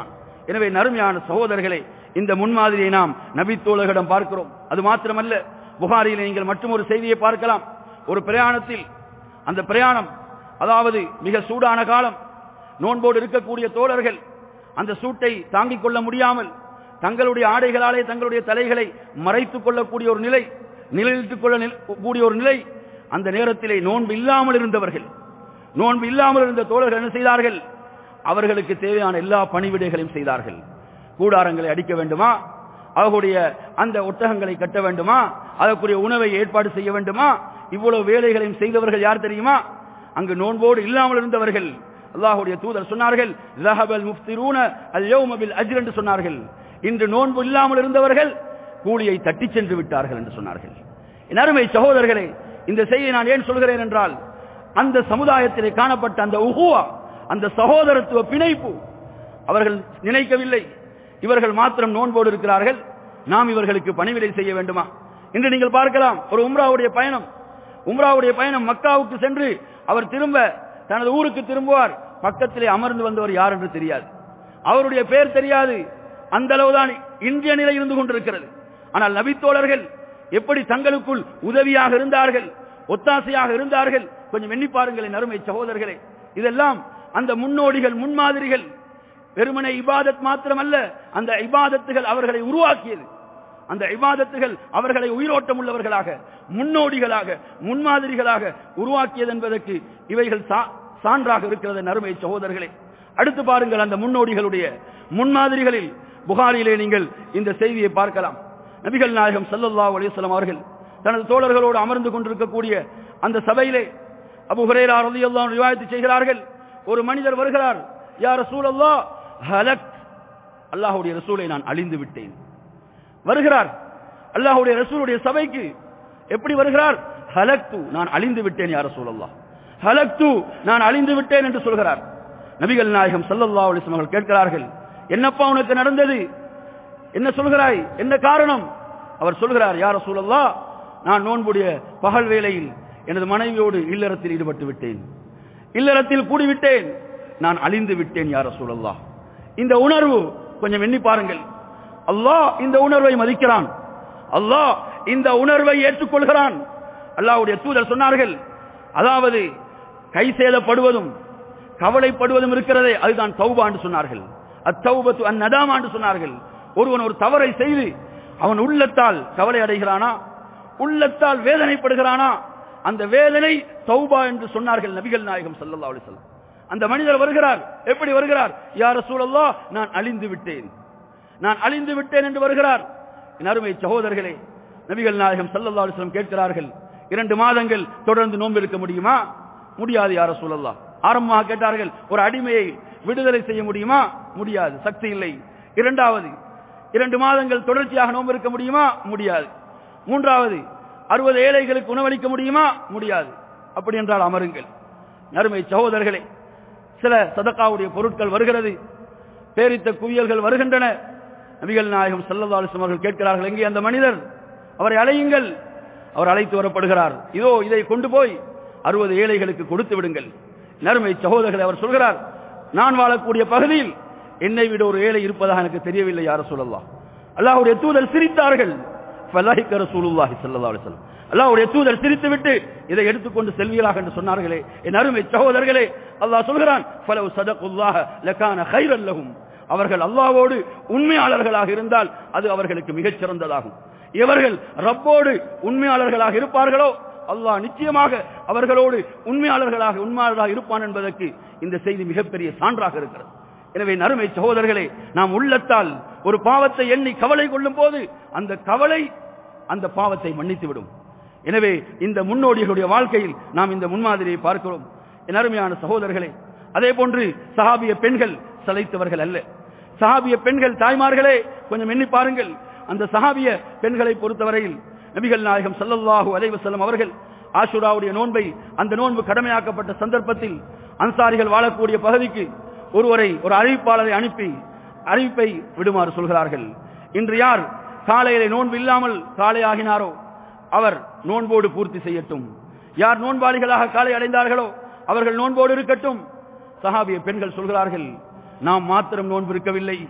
எனவே நறுமையான சகோதரர்களே இந்த முன்மாதிரியை நாம் நபித்தோழர்களிடம் பார்க்கிறோம் அது மாத்திரமல்ல புகாரியில் நீங்கள் மற்றும் ஒரு செய்தியை பார்க்கலாம் ஒரு பிரயாணத்தில் அந்த பிரயாணம் அதாவது மிக சூடான காலம் நோன்போடு இருக்கக்கூடிய தோழர்கள் அந்த சூட்டை தாங்கிக் கொள்ள முடியாமல் தங்களுடைய ஆடைகளாலே தங்களுடைய தலைகளை மறைத்துக் கொள்ளக்கூடிய ஒரு நிலை நிலையிட்டுக் கொள்ள கூடிய ஒரு நிலை அந்த நேரத்திலே நோன்பு இல்லாமல் இருந்தவர்கள் நோன்பு இல்லாமல் இருந்த தோழர்கள் என்ன செய்தார்கள் அவர்களுக்கு தேவையான எல்லா பணிவிடைகளையும் செய்தார்கள் கூடாரங்களை அடிக்க வேண்டுமா அவர்களுடைய அந்த ஒட்டகங்களை கட்ட வேண்டுமா அதற்குரிய உணவை ஏற்பாடு செய்ய வேண்டுமா இவ்வளவு வேலைகளையும் செய்தவர்கள் யார் தெரியுமா அங்கு நோன்போடு இல்லாமல் இருந்தவர்கள் அல்லாஹுடைய தூதர் சொன்னார்கள் லஹபல் முஃப்திரூன அல்யௌம பில் அஜ்ர் என்று சொன்னார்கள் இன்று நோன்பு இல்லாமல் இருந்தவர்கள் கூலியை தட்டி சென்று விட்டார்கள் என்று சொன்னார்கள் என் அருமை சகோதரர்களே இந்த செய்தியை நான் ஏன் சொல்கிறேன் என்றால் அந்த சமுதாயத்திலே காணப்பட்ட அந்த உகுவா அந்த சகோதரத்துவ பிணைப்பு அவர்கள் நினைக்கவில்லை இவர்கள் மாத்திரம் நோன்போடு இருக்கிறார்கள் நாம் இவர்களுக்கு பணிவிடை செய்ய வேண்டுமா இன்று நீங்கள் பார்க்கலாம் ஒரு உம்ராவுடைய பயணம் உம்ராவுடைய பயணம் மக்காவுக்கு சென்று அவர் திரும்ப தனது ஊருக்கு திரும்புவார் பக்கத்திலே அமர்ந்து வந்தவர் யார் என்று தெரியாது அவருடைய பெயர் தெரியாது அந்த அளவுதான் இந்திய நிலை இருந்து கொண்டிருக்கிறது ஆனால் நபித்தோழர்கள் எப்படி தங்களுக்குள் உதவியாக இருந்தார்கள் ஒத்தாசையாக இருந்தார்கள் கொஞ்சம் எண்ணி பாருங்கள் அருமை சகோதரர்களே இதெல்லாம் அந்த முன்னோடிகள் முன்மாதிரிகள் வெறுமனை இபாதத் மாத்திரமல்ல அந்த இபாதத்துகள் அவர்களை உருவாக்கியது அந்த இபாதத்துகள் அவர்களை உயிரோட்டம் உள்ளவர்களாக முன்னோடிகளாக முன்மாதிரிகளாக உருவாக்கியது என்பதற்கு இவைகள் சான்றாக இருக்கிறது நறுமை சகோதரர்களே அடுத்து பாருங்கள் அந்த முன்னோடிகளுடைய முன்மாதிரிகளில் புகாரிலே நீங்கள் இந்த செய்தியை பார்க்கலாம் நபிகள் நாயகம் சல்லல்லா அலிஸ்லாம் அவர்கள் தனது தோழர்களோடு அமர்ந்து கொண்டிருக்கக்கூடிய அந்த சபையிலே அபு ஹுரேரா ரலியல்லாஹு ரிவாயத்து செய்கிறார்கள் ஒரு மனிதர் வருகிறார் யார் ரசூலல்லா ஹலக் அல்லாஹ்வுடைய ரசூலை நான் அழிந்து விட்டேன் வருகிறார் அல்லாஹ்வுடைய ரசூலுடைய சபைக்கு எப்படி வருகிறார் ஹலக்து நான் அழிந்து விட்டேன் யார் ரசூலல்லாஹ் ஹலக்து நான் அழிந்து விட்டேன் என்று சொல்கிறார் நபிகள் நாயகம் ஸல்லல்லாஹு அலைஹி வஸல்லம் கேட்கிறார்கள் என்னப்பா உனக்கு நடந்தது என்ன சொல்கிறாய் என்ன காரணம் அவர் சொல்கிறார் யார் ரசூலல்லாஹ் நான் நோன்புடைய பகல் வேளையில் எனது மனைவியோடு இல்லறத்தில் ஈடுபட்டு விட்டேன் இல்லறத்தில் கூடிவிட்டேன் நான் அழிந்து விட்டேன் யார் ரசூலல்லாஹ் இந்த உணர்வு கொஞ்சம் எண்ணி பாருங்கள் அல்லாஹ் இந்த உணர்வை மதிக்கிறான் அல்லாஹ் இந்த உணர்வை ஏற்றுக்கொள்கிறான் அல்லாஹ்வுடைய தூதர் சொன்னார்கள் அதாவது கை சேதப்படுவதும் கவலைப்படுவதும் இருக்கிறதே அதுதான் தௌபா என்று சொன்னார்கள் அத்தௌபத்து அந்நதாமா என்று சொன்னார்கள் ஒருவன் ஒரு தவறை செய்து அவன் உள்ளத்தால் கவலை அடைகிறானா உள்ளத்தால் வேதனைப்படுகிறானா அந்த வேதனை தௌபா என்று சொன்னார்கள் நபிகள் நாயகம் ஸல்லல்லாஹு அலைஹி வஸல்லம் அந்த மனிதர் வருகிறார் எப்படி வருகிறார் யார் ரசூலல்லாஹ் நான் அழிந்து விட்டேன் நான் அழிந்து விட்டேன் என்று வருகிறார் என் அருமை சகோதரர்களே நபிகள் நாயகம் ஸல்லல்லாஹு அலைஹி வஸல்லம் கேட்கிறார்கள் இரண்டு மாதங்கள் தொடர்ந்து நோன்பு இருக்க முடியுமா முடியாது யார் ரசூலல்லாஹ் ஆரம்பமாக கேட்டார்கள் ஒரு அடிமையை விடுதலை செய்ய முடியுமா முடியாது சக்தி இல்லை இரண்டாவது இரண்டு மாதங்கள் தொடர்ச்சியாக நோன்பு இருக்க முடியுமா முடியாது மூன்றாவது அறுபது ஏழைகளுக்கு உணவளிக்க முடியுமா முடியாது அப்படி என்றால் அமருங்கள் அருமை சகோதரர்களே சில சதக்காவுடைய பொருட்கள் வருகிறது பேரித்த குவியல்கள் வருகின்றன நபிகள் நாயகம் செல்லதாலிசம் அவர்கள் கேட்கிறார்கள் எங்கே அந்த மனிதர் அவரை அழையுங்கள் அவர் அழைத்து வரப்படுகிறார் இதோ இதை கொண்டு போய் அறுபது ஏழைகளுக்கு கொடுத்து விடுங்கள் நறுமை சகோதரர்களை அவர் சொல்கிறார் நான் வாழக்கூடிய பகுதியில் என்னை விட ஒரு ஏழை இருப்பதாக எனக்கு தெரியவில்லை யார சொல்லலாம் அல்லாஹுடைய தூதர் சிரித்தார்கள் ஃபலாஹிக்க ரசூலுல்லாஹி ஸல்லல்லாஹு அலைஹி வஸல்லம் அல்லாஹ்வுடைய தூதர் சிரித்துவிட்டு இதை எடுத்துக்கொண்டு செல்வீராக என்று சொன்னார்களே என் அருமை சகோதரர்களே அல்லாஹ் சொல்கிறான் ஃபலவ் சதகுல்லாஹ லகான கைரல் லஹும் அவர்கள் அல்லாஹ்வோடு உண்மையாளர்களாக இருந்தால் அது அவர்களுக்கு மிகச் சிறந்ததாகும் இவர்கள் ரப்போடு உண்மையாளர்களாக இருப்பார்களோ அல்லாஹ் நிச்சயமாக அவர்களோடு உண்மையாளர்களாக உண்மையாளர்களாக இருப்பான் என்பதற்கு இந்த செய்தி மிகப்பெரிய சான்றாக இருக்கிறது எனவே நறுமை சகோதரர்களே நாம் உள்ளத்தால் ஒரு பாவத்தை எண்ணி கவலை கொள்ளும் போது அந்த கவலை அந்த பாவத்தை மன்னித்து விடும் எனவே இந்த முன்னோடிகளுடைய வாழ்க்கையில் நாம் இந்த முன்மாதிரியை பார்க்கிறோம் என் அருமையான சகோதரர்களே அதே போன்று சஹாபிய பெண்கள் சலைத்தவர்கள் அல்ல சஹாபிய பெண்கள் தாய்மார்களே கொஞ்சம் எண்ணி பாருங்கள் அந்த சஹாபிய பெண்களை பொறுத்தவரையில் நபிகள் நாயகம் சல்லல்லாஹு அலைஹி வஸல்லம் அவர்கள் ஆஷுராவுடைய நோன்பை அந்த நோன்பு கடமையாக்கப்பட்ட சந்தர்ப்பத்தில் அன்சாரிகள் வாழக்கூடிய பகுதிக்கு ஒருவரை ஒரு அறிவிப்பாளரை அனுப்பி அறிவிப்பை விடுமாறு சொல்கிறார்கள் இன்று யார் காலையிலே நோன்பு இல்லாமல் காலை ஆகினாரோ அவர் நோன்போடு பூர்த்தி செய்யட்டும் யார் நோன்பாளிகளாக காலை அடைந்தார்களோ அவர்கள் நோன்போடு இருக்கட்டும் சஹாபிய பெண்கள் சொல்கிறார்கள் நாம் மாத்திரம் நோன்பு இருக்கவில்லை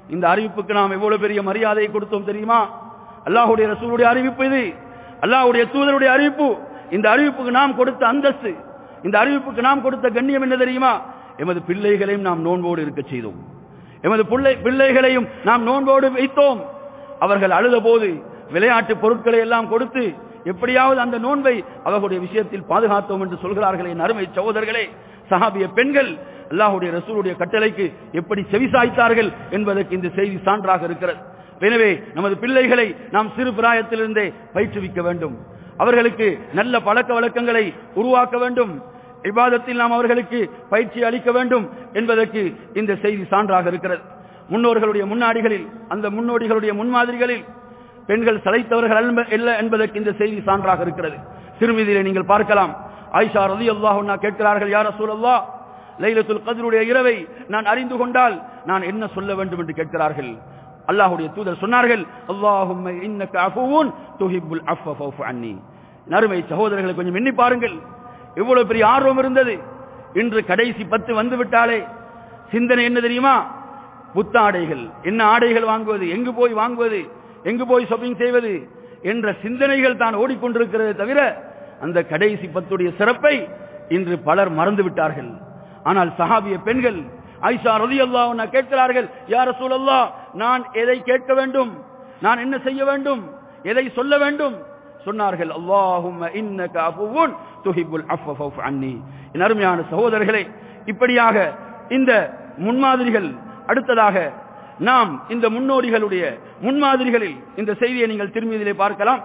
இந்த அறிவிப்புக்கு நாம் எவ்வளவு பெரிய மரியாதையை கொடுத்தோம் தெரியுமா அல்லாஹுடைய ரசூலுடைய அறிவிப்பு இது அல்லாஹுடைய தூதருடைய அறிவிப்பு இந்த அறிவிப்புக்கு நாம் கொடுத்த அந்தஸ்து இந்த அறிவிப்புக்கு நாம் கொடுத்த கண்ணியம் என்ன தெரியுமா எமது பிள்ளைகளையும் நாம் நோன்போடு இருக்க செய்தோம் எமது பிள்ளை பிள்ளைகளையும் நாம் நோன்போடு வைத்தோம் அவர்கள் அழுத போது விளையாட்டு பொருட்களை எல்லாம் கொடுத்து எப்படியாவது அந்த நோன்பை அவர்களுடைய விஷயத்தில் பாதுகாத்தோம் என்று சொல்கிறார்களே என் அருமை சகோதரர்களே சஹாபிய பெண்கள் அல்லாஹுடைய ரசூலுடைய கட்டளைக்கு எப்படி செவிசாய்த்தார்கள் என்பதற்கு இந்த செய்தி சான்றாக இருக்கிறது எனவே நமது பிள்ளைகளை நாம் சிறு பிராயத்திலிருந்தே பயிற்றுவிக்க வேண்டும் அவர்களுக்கு நல்ல பழக்க வழக்கங்களை உருவாக்க வேண்டும் இபாதத்தில் நாம் அவர்களுக்கு பயிற்சி அளிக்க வேண்டும் என்பதற்கு இந்த செய்தி சான்றாக இருக்கிறது முன்னோர்களுடைய முன்னாடிகளில் அந்த முன்னோடிகளுடைய முன்மாதிரிகளில் பெண்கள் சளைத்தவர்கள் அல்ல என்பதற்கு இந்த செய்தி சான்றாக இருக்கிறது திருமதியிலே நீங்கள் பார்க்கலாம் ஆயிஷா ரதி அல்லாஹ் கேட்கிறார்கள் யார் சூழல்லா லைலத்துல் கதிருடைய இரவை நான் அறிந்து கொண்டால் நான் என்ன சொல்ல வேண்டும் என்று கேட்கிறார்கள் அல்லாஹுடைய தூதர் சொன்னார்கள் அல்லாஹும் இன்னக அஃபுவுன் துஹிப்புல் அஃப ஃபௌஃபு அன்னி நறுமை சகோதரர்களை கொஞ்சம் எண்ணி பாருங்கள் எவ்வளவு பெரிய ஆர்வம் இருந்தது இன்று கடைசி பத்து வந்து விட்டாலே சிந்தனை என்ன தெரியுமா புத்தாடைகள் என்ன ஆடைகள் வாங்குவது எங்கு போய் வாங்குவது எங்கு போய் ஷாப்பிங் செய்வது என்ற சிந்தனைகள் தான் ஓடிக்கொண்டிருக்கிறது தவிர அந்த கடைசி பத்துடைய சிறப்பை இன்று பலர் மறந்து விட்டார்கள் ஆனால் சஹாபிய பெண்கள் ஐஷா ரதி அல்லா கேட்கிறார்கள் யார சூழல்லா நான் எதை கேட்க வேண்டும் நான் என்ன செய்ய வேண்டும் எதை சொல்ல வேண்டும் சொன்னார்கள் அல்லாஹும் இன்னக அஃபுவுன் துஹிப்புல் அஃப ஃபஃப் அன்னி என் அருமையான சகோதரர்களே இப்படியாக இந்த முன்மாதிரிகள் அடுத்ததாக நாம் இந்த முன்னோடிகளுடைய முன்மாதிரிகளில் இந்த செய்தியை நீங்கள் திரும்பியதிலே பார்க்கலாம்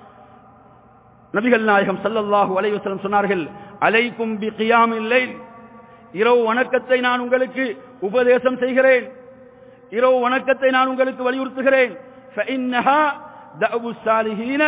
நபிகள் நாயகம் சல்லல்லாஹு அலைவசலம் சொன்னார்கள் அலைக்கும் பி கியாமில் லைல் இரவு வணக்கத்தை நான் உங்களுக்கு உபதேசம் செய்கிறேன் இரவு வணக்கத்தை நான் உங்களுக்கு வலியுறுத்துகிறேன் فإنها دأب الصالحين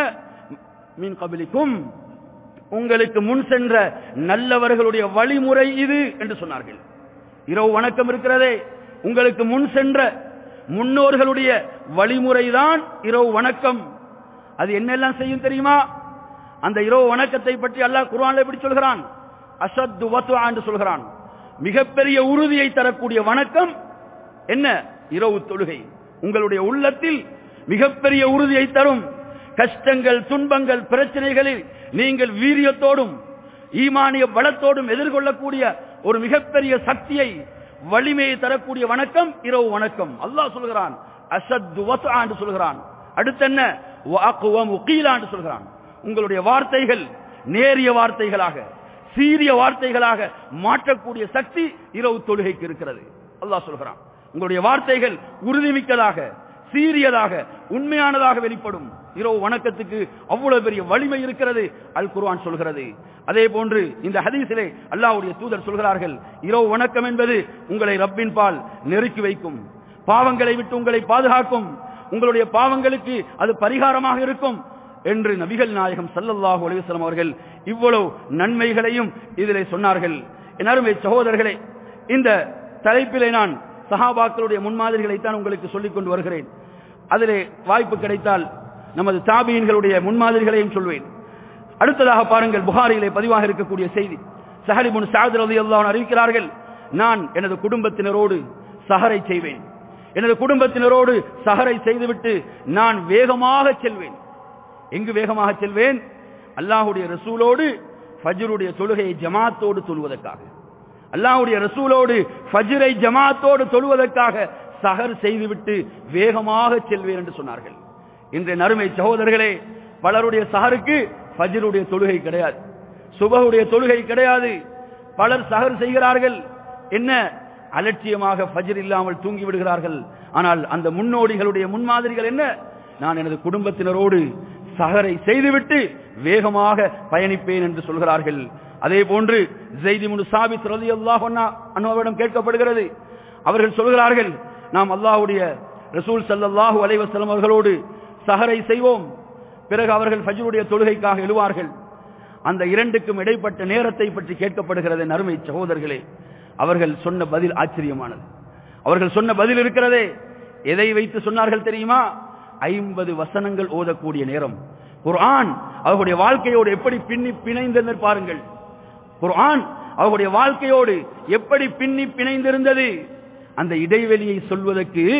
من قبلكم உங்களுக்கு முன் சென்ற நல்லவர்களுடைய வழிமுறை இது என்று சொன்னார்கள் இரவு வணக்கம் இருக்கிறதே உங்களுக்கு முன் சென்ற முன்னோர்களுடைய வழிமுறைதான் இரவு வணக்கம் அது என்னெல்லாம் செய்யும் தெரியுமா அந்த இரவு வணக்கத்தை பற்றி அல்லாஹ் குர்ஆன்ல எப்படி சொல்கிறான் அசத்து வத்துவா என்று சொல்கிறான் மிகப்பெரிய உறுதியை தரக்கூடிய வணக்கம் என்ன இரவு தொழுகை உங்களுடைய உள்ளத்தில் மிகப்பெரிய உறுதியை தரும் கஷ்டங்கள் துன்பங்கள் பிரச்சனைகளில் நீங்கள் வீரியத்தோடும் ஈமானிய பலத்தோடும் எதிர்கொள்ளக்கூடிய ஒரு மிகப்பெரிய சக்தியை வலிமையை தரக்கூடிய வணக்கம் இரவு வணக்கம் அல்லாஹ் சொல்கிறான் அசத்து வத்துவா என்று சொல்கிறான் அடுத்து என்ன வாக்குவம் உகீலா என்று சொல்கிறான் உங்களுடைய வார்த்தைகள் நேரிய வார்த்தைகளாக சீரிய வார்த்தைகளாக மாற்றக்கூடிய சக்தி இரவு தொழுகைக்கு இருக்கிறது அல்லாஹ் சொல்கிறான் உங்களுடைய வார்த்தைகள் உறுதிமிக்கதாக சீரியதாக உண்மையானதாக வெளிப்படும் இரவு வணக்கத்துக்கு அவ்வளவு பெரிய வலிமை இருக்கிறது அல் குர்ஆன் சொல்கிறது அதே போன்று இந்த ஹதீஸிலே அல்லாஹ்வுடைய தூதர் சொல்கிறார்கள் இரவு வணக்கம் என்பது உங்களை ரப்பின் பால் நெருக்கி வைக்கும் பாவங்களை விட்டு உங்களை பாதுகாக்கும் உங்களுடைய பாவங்களுக்கு அது பரிகாரமாக இருக்கும் என்று நபிகள் நாயகம் சல்லல்லாஹு அலைவசம் அவர்கள் இவ்வளவு நன்மைகளையும் இதிலே சொன்னார்கள் என் அருமை சகோதரர்களே இந்த தலைப்பிலே நான் சஹாபாக்களுடைய முன்மாதிரிகளைத்தான் உங்களுக்கு சொல்லிக் கொண்டு வருகிறேன் அதிலே வாய்ப்பு கிடைத்தால் நமது தாபியின்களுடைய முன்மாதிரிகளையும் சொல்வேன் அடுத்ததாக பாருங்கள் புகாரியிலே பதிவாக இருக்கக்கூடிய செய்தி சஹரிபுன் சாதர் அலி அல்லாஹ் அறிவிக்கிறார்கள் நான் எனது குடும்பத்தினரோடு சஹரை செய்வேன் எனது குடும்பத்தினரோடு சஹரை செய்துவிட்டு நான் வேகமாக செல்வேன் எங்கு வேகமாக செல்வேன் அல்லாஹுடைய ரசூலோடு ஃபஜ்ருடைய தொழுகையை ஜமாத்தோடு தொழுவதற்காக அல்லாஹுடைய ரசூலோடு ஃபஜ்ரை ஜமாத்தோடு தொழுவதற்காக சஹர் செய்துவிட்டு வேகமாக செல்வேன் என்று சொன்னார்கள் இன்றைய நறுமை சகோதரர்களே பலருடைய சஹருக்கு ஃபஜ்ருடைய தொழுகை கிடையாது சுபகுடைய தொழுகை கிடையாது பலர் சஹர் செய்கிறார்கள் என்ன அலட்சியமாக ஃபஜ்ர் இல்லாமல் தூங்கி விடுகிறார்கள் ஆனால் அந்த முன்னோடிகளுடைய முன்மாதிரிகள் என்ன நான் எனது குடும்பத்தினரோடு சஹரை செய்துவிட்டு வேகமாக பயணிப்பேன் என்று சொல்கிறார்கள் அதே போன்று ஜெய்தி முனு சாபித் ரலி அல்லாஹ் அண்ணாவிடம் கேட்கப்படுகிறது அவர்கள் சொல்கிறார்கள் நாம் அல்லாஹுடைய ரசூல் சல்லாஹூ அலைவசலம் அவர்களோடு சஹரை செய்வோம் பிறகு அவர்கள் ஃபஜ்ருடைய தொழுகைக்காக எழுவார்கள் அந்த இரண்டுக்கும் இடைப்பட்ட நேரத்தை பற்றி கேட்கப்படுகிறது நறுமை சகோதரர்களே அவர்கள் சொன்ன பதில் ஆச்சரியமானது அவர்கள் சொன்ன பதில் இருக்கிறதே எதை வைத்து சொன்னார்கள் தெரியுமா ஐம்பது வசனங்கள் ஓதக்கூடிய நேரம் குர்ஆன் அவர்களுடைய வாழ்க்கையோடு எப்படி பின்னி பிணைந்தனர் பாருங்கள் குர்ஆன் அவர்களுடைய வாழ்க்கையோடு எப்படி பின்னி பிணைந்திருந்தது அந்த இடைவெளியை சொல்வதற்கு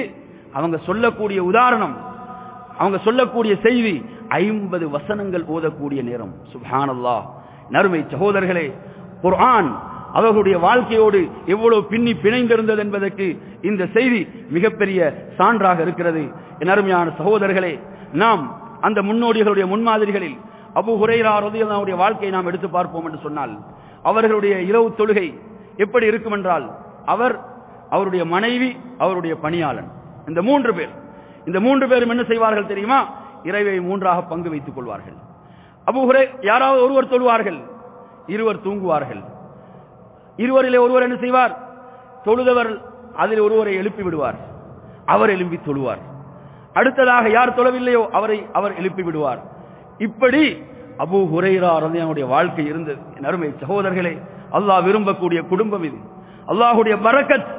அவங்க சொல்லக்கூடிய உதாரணம் அவங்க சொல்லக்கூடிய செய்தி ஐம்பது வசனங்கள் ஓதக்கூடிய நேரம் சுபானல்லா நறுமை சகோதரர்களே குர்ஆன் அவர்களுடைய வாழ்க்கையோடு எவ்வளவு பின்னி பிணைந்திருந்தது என்பதற்கு இந்த செய்தி மிகப்பெரிய சான்றாக இருக்கிறது என் அருமையான சகோதரர்களே நாம் அந்த முன்னோடிகளுடைய முன்மாதிரிகளில் அபு ஹுரைரா ரதியல்லாவுடைய வாழ்க்கையை நாம் எடுத்து பார்ப்போம் என்று சொன்னால் அவர்களுடைய இரவு தொழுகை எப்படி இருக்கும் என்றால் அவர் அவருடைய மனைவி அவருடைய பணியாளன் இந்த மூன்று பேர் இந்த மூன்று பேரும் என்ன செய்வார்கள் தெரியுமா இறைவை மூன்றாக பங்கு வைத்துக் கொள்வார்கள் அபு ஹுரை யாராவது ஒருவர் தொழுவார்கள் இருவர் தூங்குவார்கள் இருவரிலே ஒருவர் என்ன செய்வார் தொழுதவர் அதில் ஒருவரை எழுப்பி விடுவார் அவர் எழுப்பி தொழுவார் அடுத்ததாக யார் தொழவில்லையோ அவரை அவர் எழுப்பி விடுவார் இப்படி அபு ஹுரைரா ரலியனுடைய வாழ்க்கை இருந்தது என் அருமை சகோதரர்களே அல்லாஹ் விரும்பக்கூடிய குடும்பம் இது அல்லாஹுடைய பரக்கத்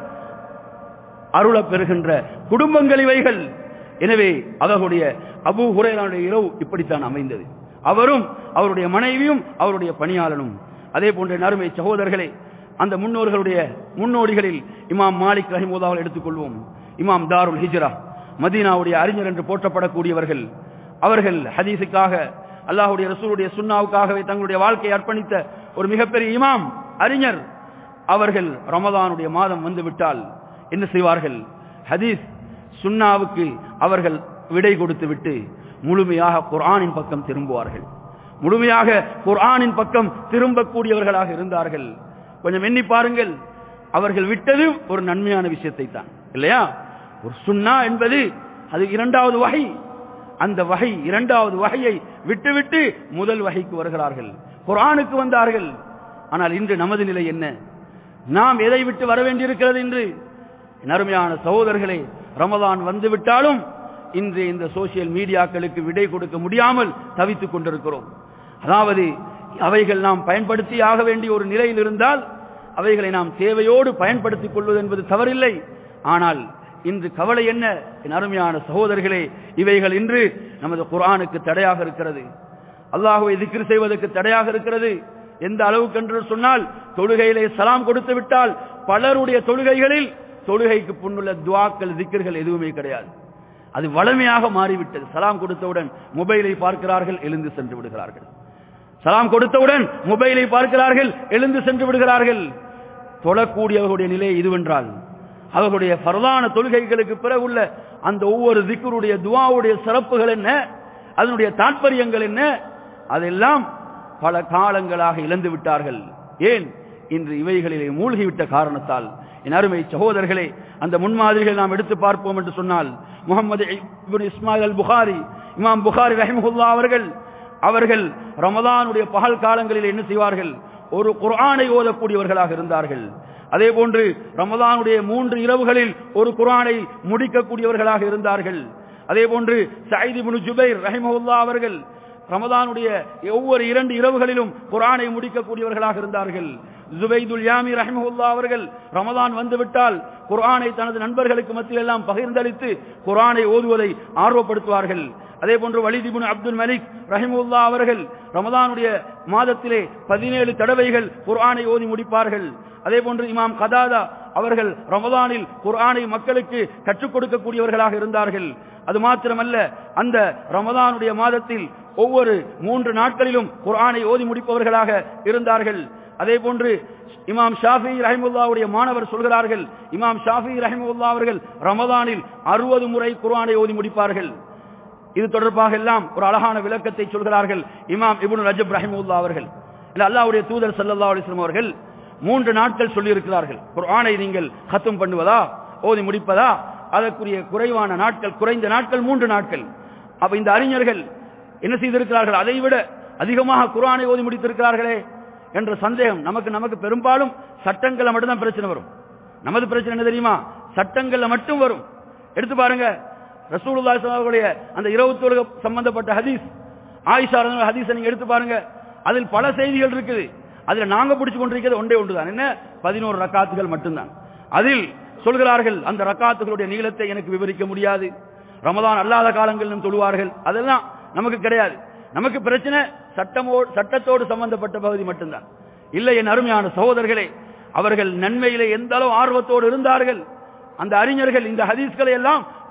அருள பெறுகின்ற குடும்பங்கள் இவைகள் எனவே அவர்களுடைய அபு ஹுரைரானுடைய இரவு இப்படித்தான் அமைந்தது அவரும் அவருடைய மனைவியும் அவருடைய பணியாளனும் அதே போன்ற நறுமை சகோதரர்களே அந்த முன்னோர்களுடைய முன்னோடிகளில் இமாம் மாலிக் ரஹிமுல்லாவை எடுத்துக்கொள்வோம் இமாம் தாருல் ஹிஜ்ரா மதீனாவுடைய அறிஞர் என்று போற்றப்படக்கூடியவர்கள் அவர்கள் ஹதீஸுக்காக அல்லாஹுடைய ரசூலுடைய சுண்ணாவுக்காகவே தங்களுடைய வாழ்க்கையை அர்ப்பணித்த ஒரு மிகப்பெரிய இமாம் அறிஞர் அவர்கள் ரமதானுடைய மாதம் வந்து விட்டால் என்ன செய்வார்கள் ஹதீஸ் சுன்னாவுக்கு அவர்கள் விடை கொடுத்து விட்டு முழுமையாக குர்ஆனின் பக்கம் திரும்புவார்கள் முழுமையாக குர்ஆனின் பக்கம் திரும்பக்கூடியவர்களாக இருந்தார்கள் கொஞ்சம் எண்ணி பாருங்கள் அவர்கள் விட்டது ஒரு நன்மையான விஷயத்தை தான் இல்லையா ஒரு சுன்னா என்பது அது இரண்டாவது வகை அந்த வகை இரண்டாவது வகையை விட்டுவிட்டு முதல் வகைக்கு வருகிறார்கள் குர்ஆனுக்கு வந்தார்கள் ஆனால் இன்று நமது நிலை என்ன நாம் எதை விட்டு வர வேண்டியிருக்கிறது என்று நறுமையான சகோதரர்களே ரமதான் வந்து விட்டாலும் இன்று இந்த சோசியல் மீடியாக்களுக்கு விடை கொடுக்க முடியாமல் தவித்துக் கொண்டிருக்கிறோம் அதாவது அவைகள் நாம் பயன்படுத்தி ஆக வேண்டிய ஒரு நிலையில் இருந்தால் அவைகளை நாம் தேவையோடு பயன்படுத்திக் கொள்வது என்பது தவறில்லை ஆனால் இன்று கவலை என்ன என் அருமையான சகோதரர்களே இவைகள் இன்று நமது குரானுக்கு தடையாக இருக்கிறது அல்லாஹுவை திக்ரு செய்வதற்கு தடையாக இருக்கிறது எந்த அளவுக்கு என்று சொன்னால் தொழுகையிலே சலாம் கொடுத்து விட்டால் பலருடைய தொழுகைகளில் தொழுகைக்கு புண்ணுள்ள துவாக்கள் திக்கர்கள் எதுவுமே கிடையாது அது வளமையாக மாறிவிட்டது சலாம் கொடுத்தவுடன் மொபைலை பார்க்கிறார்கள் எழுந்து சென்று விடுகிறார்கள் சலாம் கொடுத்தவுடன் மொபைலை பார்க்கிறார்கள் எழுந்து சென்று விடுகிறார்கள் தொழக்கூடியவர்களுடைய நிலை இதுவென்றால் அவர்களுடைய பரதான தொழுகைகளுக்கு பிறகுள்ள அந்த ஒவ்வொரு திக்கருடைய துவாவுடைய சிறப்புகள் என்ன அதனுடைய தாற்பயங்கள் என்ன அதெல்லாம் பல காலங்களாக இழந்து விட்டார்கள் ஏன் இன்று இவைகளிலே மூழ்கிவிட்ட காரணத்தால் என் அருமை சகோதரர்களே அந்த முன்மாதிரிகள் நாம் எடுத்து பார்ப்போம் என்று சொன்னால் முகமது இஸ்மாயில் அல் புகாரி இமாம் புகாரி ரஹிமஹுல்லா அவர்கள் அவர்கள் ரமதானுடைய பகல் காலங்களில் என்ன செய்வார்கள் ஒரு குர்ஆனை ஓதக்கூடியவர்களாக இருந்தார்கள் அதே போன்று ரமதானுடைய மூன்று இரவுகளில் ஒரு குர்ஆனை முடிக்கக்கூடியவர்களாக இருந்தார்கள் அதே போன்று சைதி முனு ஜுபைர் ரஹிமஹுல்லா அவர்கள் ரமதானுடைய ஒவ்வொரு இரண்டு இரவுகளிலும் குரானை முடிக்கக்கூடியவர்களாக இருந்தார்கள் ஜுபைதுல் யாமி ரஹிமஹுல்லா அவர்கள் ரமதான் வந்துவிட்டால் குர்ஆனை தனது நண்பர்களுக்கு மத்தியில் எல்லாம் பகிர்ந்தளித்து குர்ஆனை ஓதுவதை ஆர்வப்படுத்துவார்கள் அதே போன்று வலிதிபுன் அப்துல் மலிக் ரஹிமுல்லா அவர்கள் ரமதானுடைய மாதத்திலே பதினேழு தடவைகள் குர்ஆனை ஓதி முடிப்பார்கள் அதே போன்று இமாம் கதாதா அவர்கள் ரமதானில் குர்ஆனை மக்களுக்கு கற்றுக் கொடுக்கக்கூடியவர்களாக இருந்தார்கள் அது மாத்திரமல்ல அந்த ரமதானுடைய மாதத்தில் ஒவ்வொரு மூன்று நாட்களிலும் குர்ஆனை ஓதி முடிப்பவர்களாக இருந்தார்கள் அதே போன்று இமாம் ஷாஃபி ரஹிமுல்லாவுடைய மாணவர் சொல்கிறார்கள் இமாம் ஷாஃபி ரஹிமுல்லா அவர்கள் ரமதானில் அறுபது முறை குர்ஆனை ஓதி முடிப்பார்கள் இது தொடர்பாக எல்லாம் ஒரு அழகான விளக்கத்தை சொல்கிறார்கள் இமாம் இபுன் ரஜப் ரஹிமுல்லா அவர்கள் இல்ல அல்லாவுடைய தூதர் சல்லல்லா அலிஸ்லாம் அவர்கள் மூன்று நாட்கள் சொல்லியிருக்கிறார்கள் குர்ஆனை நீங்கள் ஹத்தும் பண்ணுவதா ஓதி முடிப்பதா அதற்குரிய குறைவான நாட்கள் குறைந்த நாட்கள் மூன்று நாட்கள் அப்ப இந்த அறிஞர்கள் என்ன செய்திருக்கிறார்கள் அதை விட அதிகமாக குர்ஆனை ஓதி முடித்திருக்கிறார்களே என்ற சந்தேகம் நமக்கு நமக்கு பெரும்பாலும் சட்டங்கள்ல மட்டும்தான் பிரச்சனை வரும் நமது பிரச்சனை என்ன தெரியுமா சட்டங்கள்ல மட்டும் வரும் எடுத்து பாருங்க ரசூலுல்லாஹி ஸல்லல்லாஹு அந்த இருபத்தோரு சம்பந்தப்பட்ட ஹதீஸ் ஆயிஷா ஹதீஸை நீங்க எடுத்து பாருங்க அதில் பல செய்திகள் இருக்குது அதுல நாங்க பிடிச்சு கொண்டிருக்கிறது ஒன்றே ஒன்றுதான் என்ன பதினோரு ரக்காத்துகள் மட்டும்தான் அதில் சொல்கிறார்கள் அந்த ரக்காத்துகளுடைய நீளத்தை எனக்கு விவரிக்க முடியாது ரமதான் அல்லாத காலங்களிலும் சொல்லுவார்கள் அதெல்லாம் நமக்கு கிடையாது நமக்கு பிரச்சனை சட்டமோடு சட்டத்தோடு சம்பந்தப்பட்ட பகுதி மட்டும்தான் இல்லை என் அருமையான சகோதரர்களே அவர்கள் நன்மையிலே எந்த அளவு ஆர்வத்தோடு இருந்தார்கள் அந்த அறிஞர்கள் இந்த ஹதீஸ்களை எல்லாம்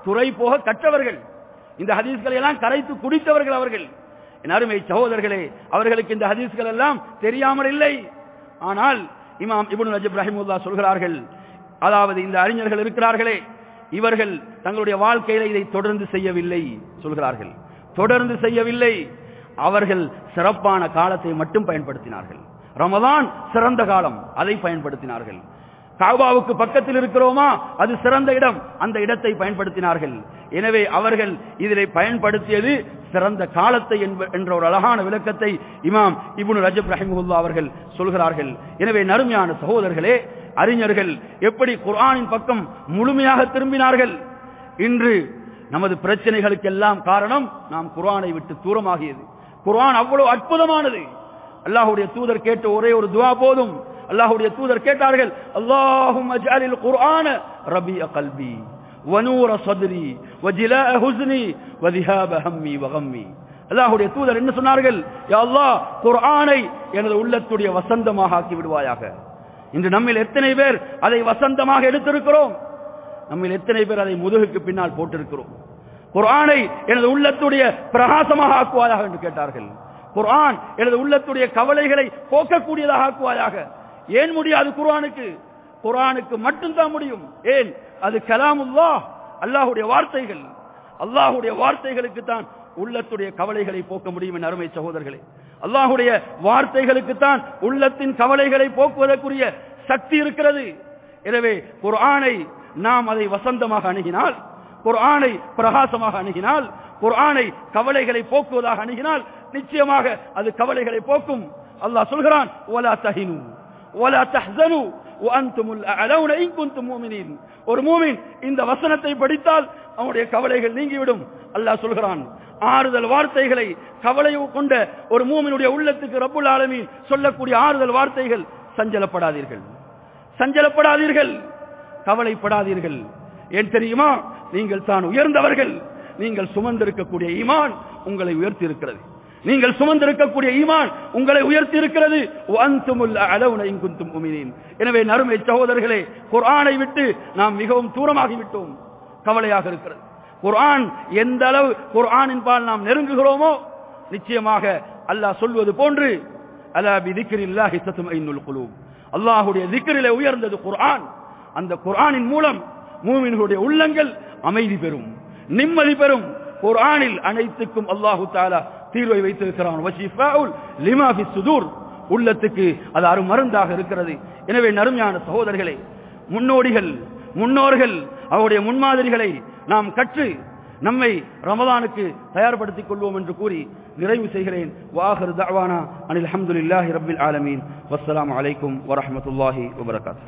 துறை போக கற்றவர்கள் இந்த ஹதீஸ்களை எல்லாம் கரைத்து குடித்தவர்கள் அவர்கள் என் அருமை சகோதரர்களே அவர்களுக்கு இந்த ஹதீஸ்கள் எல்லாம் தெரியாமல் இல்லை ஆனால் இமாம் இப்னு ரஜப் ரஹிமுல்லா சொல்கிறார்கள் அதாவது இந்த அறிஞர்கள் இருக்கிறார்களே இவர்கள் தங்களுடைய வாழ்க்கையில இதை தொடர்ந்து செய்யவில்லை சொல்கிறார்கள் தொடர்ந்து செய்யவில்லை அவர்கள் சிறப்பான காலத்தை மட்டும் பயன்படுத்தினார்கள் ரமதான் சிறந்த காலம் அதை பயன்படுத்தினார்கள் காபாவுக்கு பக்கத்தில் இருக்கிறோமா அது சிறந்த இடம் அந்த இடத்தை பயன்படுத்தினார்கள் எனவே அவர்கள் இதிலே பயன்படுத்தியது சிறந்த காலத்தை என்ப- என்ற ஒரு அழகான விளக்கத்தை இமாம் இப்னு ரஜப் ரஹிமுல்லா அவர்கள் சொல்கிறார்கள் எனவே நறுமையான சகோதரர்களே அறிஞர்கள் எப்படி குர்ஆனின் பக்கம் முழுமையாக திரும்பினார்கள் இன்று நமது பிரச்சனைகளுக்கெல்லாம் காரணம் நாம் குர்ஆனை விட்டு தூரமாகியது குர்ஆன் அவ்வளவு அற்புதமானது அல்லாஹ்வுடைய தூதர் கேட்ட ஒரே ஒரு துவா போதும் அல்லாஹ்வுடைய தூதர் கேட்டார்கள் அல்லாஹும் அஜ்அலில் குர்ஆன ரபிய கல்பி வனூர சத்ரி வஜிலாஅ ஹுஸ்னி வதிஹாப ஹம்மி வகம்மி அல்லாஹ்வுடைய தூதர் என்ன சொன்னார்கள் யா அல்லாஹ் குர்ஆனை எனது உள்ளத்துடைய வசந்தமாக ஆக்கி விடுவாயாக இன்று நம்மில் எத்தனை பேர் அதை வசந்தமாக எடுத்திருக்கிறோம் நம்மில் எத்தனை பேர் அதை முதுகுக்கு பின்னால் போட்டிருக்கிறோம் குர்ஆனை எனது உள்ளத்துடைய பிரகாசமாக ஆக்குவாயாக என்று கேட்டார்கள் குர்ஆன் எனது உள்ளத்துடைய கவலைகளை போக்கக்கூடியதாக ஆக்குவாயாக ஏன் முடியாது குர்ஆனுக்கு குர்ஆனுக்கு மட்டும்தான் முடியும் ஏன் அது கலாமுல்லாஹ் அல்லாஹ்வுடைய வார்த்தைகள் அல்லாஹ்வுடைய வார்த்தைகளுக்கு தான் உள்ளத்துடைய கவலைகளை போக்க முடியும் என் அருமை சகோதரர்களே அல்லாஹ்வுடைய வார்த்தைகளுக்கு தான் உள்ளத்தின் கவலைகளை போக்குவதற்குரிய சக்தி இருக்கிறது எனவே குர்ஆனை நாம் அதை வசந்தமாக அணுகினால் குர்ஆனை பிரகாசமாக அணுகினால் குர்ஆனை கவலைகளை போக்குவதாக அணுகினால் நிச்சயமாக அது கவலைகளை போக்கும் அல்லாஹ் சொல்கிறான் ولا تهنوا ولا تحزنوا وانتم الاعلون ان كنتم مؤمنين ஒரு மூமின் இந்த வசனத்தை படித்தால் அவனுடைய கவலைகள் நீங்கிவிடும் அல்லாஹ் சொல்கிறான் ஆறுதல் வார்த்தைகளை கவலை கொண்ட ஒரு மூமினுடைய உள்ளத்துக்கு ரப்புல் ஆலமீன் சொல்லக்கூடிய ஆறுதல் வார்த்தைகள் சஞ்சலப்படாதீர்கள் சஞ்சலப்படாதீர்கள் கவலைப்படாதீர்கள் ஏன் தெரியுமா நீங்கள் தான் உயர்ந்தவர்கள் நீங்கள் சுமந்திருக்கக்கூடிய ஈமான் உங்களை உயர்த்தி இருக்கிறது நீங்கள் சுமந்திருக்கக்கூடிய ஈமான் உங்களை உயர்த்தி இருக்கிறது வஅன்துமுல் அலவுன இன் குன்தும் முஃமினீன் எனவே நறுமை சகோதரர்களே குர்ஆனை விட்டு நாம் மிகவும் தூரமாகி விட்டோம் கவலையாக இருக்கிறது குர்ஆன் எந்த அளவு குர்ஆனின் பால் நாம் நெருங்குகிறோமோ நிச்சயமாக அல்லாஹ் சொல்வது போன்று அலா பிதிக்ரில்லாஹி தத்மைனுல் குலூப் அல்லாஹ்வுடைய திக்ரிலே உயர்ந்தது குர்ஆன் அந்த குர்ஆனின் மூலம் மூமின்களுடைய உள்ளங்கள் அமைதி பெறும் நிம்மதி பெறும் குர்ஆனில் அனைத்துக்கும் அல்லாஹு தஆலா தீர்வை வைத்திருக்கிறான் வஷிஃபாஉல் லிமா ஃபி சுதூர் உள்ளத்துக்கு அது அருமருந்தாக இருக்கிறது எனவே நறுமையான சகோதரர்களே முன்னோடிகள் முன்னோர்கள் அவருடைய முன்மாதிரிகளை நாம் கற்று நம்மை ரமலானுக்கு தயார்படுத்திக் கொள்வோம் என்று கூறி நிறைவு செய்கிறேன் வாஹர் தஅவானா அனில் அல்ஹம்துலில்லாஹி ரப்பில் ஆலமீன் வஸ்ஸலாமு அலைக்கும் வரஹ்மத்துல்லாஹி வபரகாத்துஹு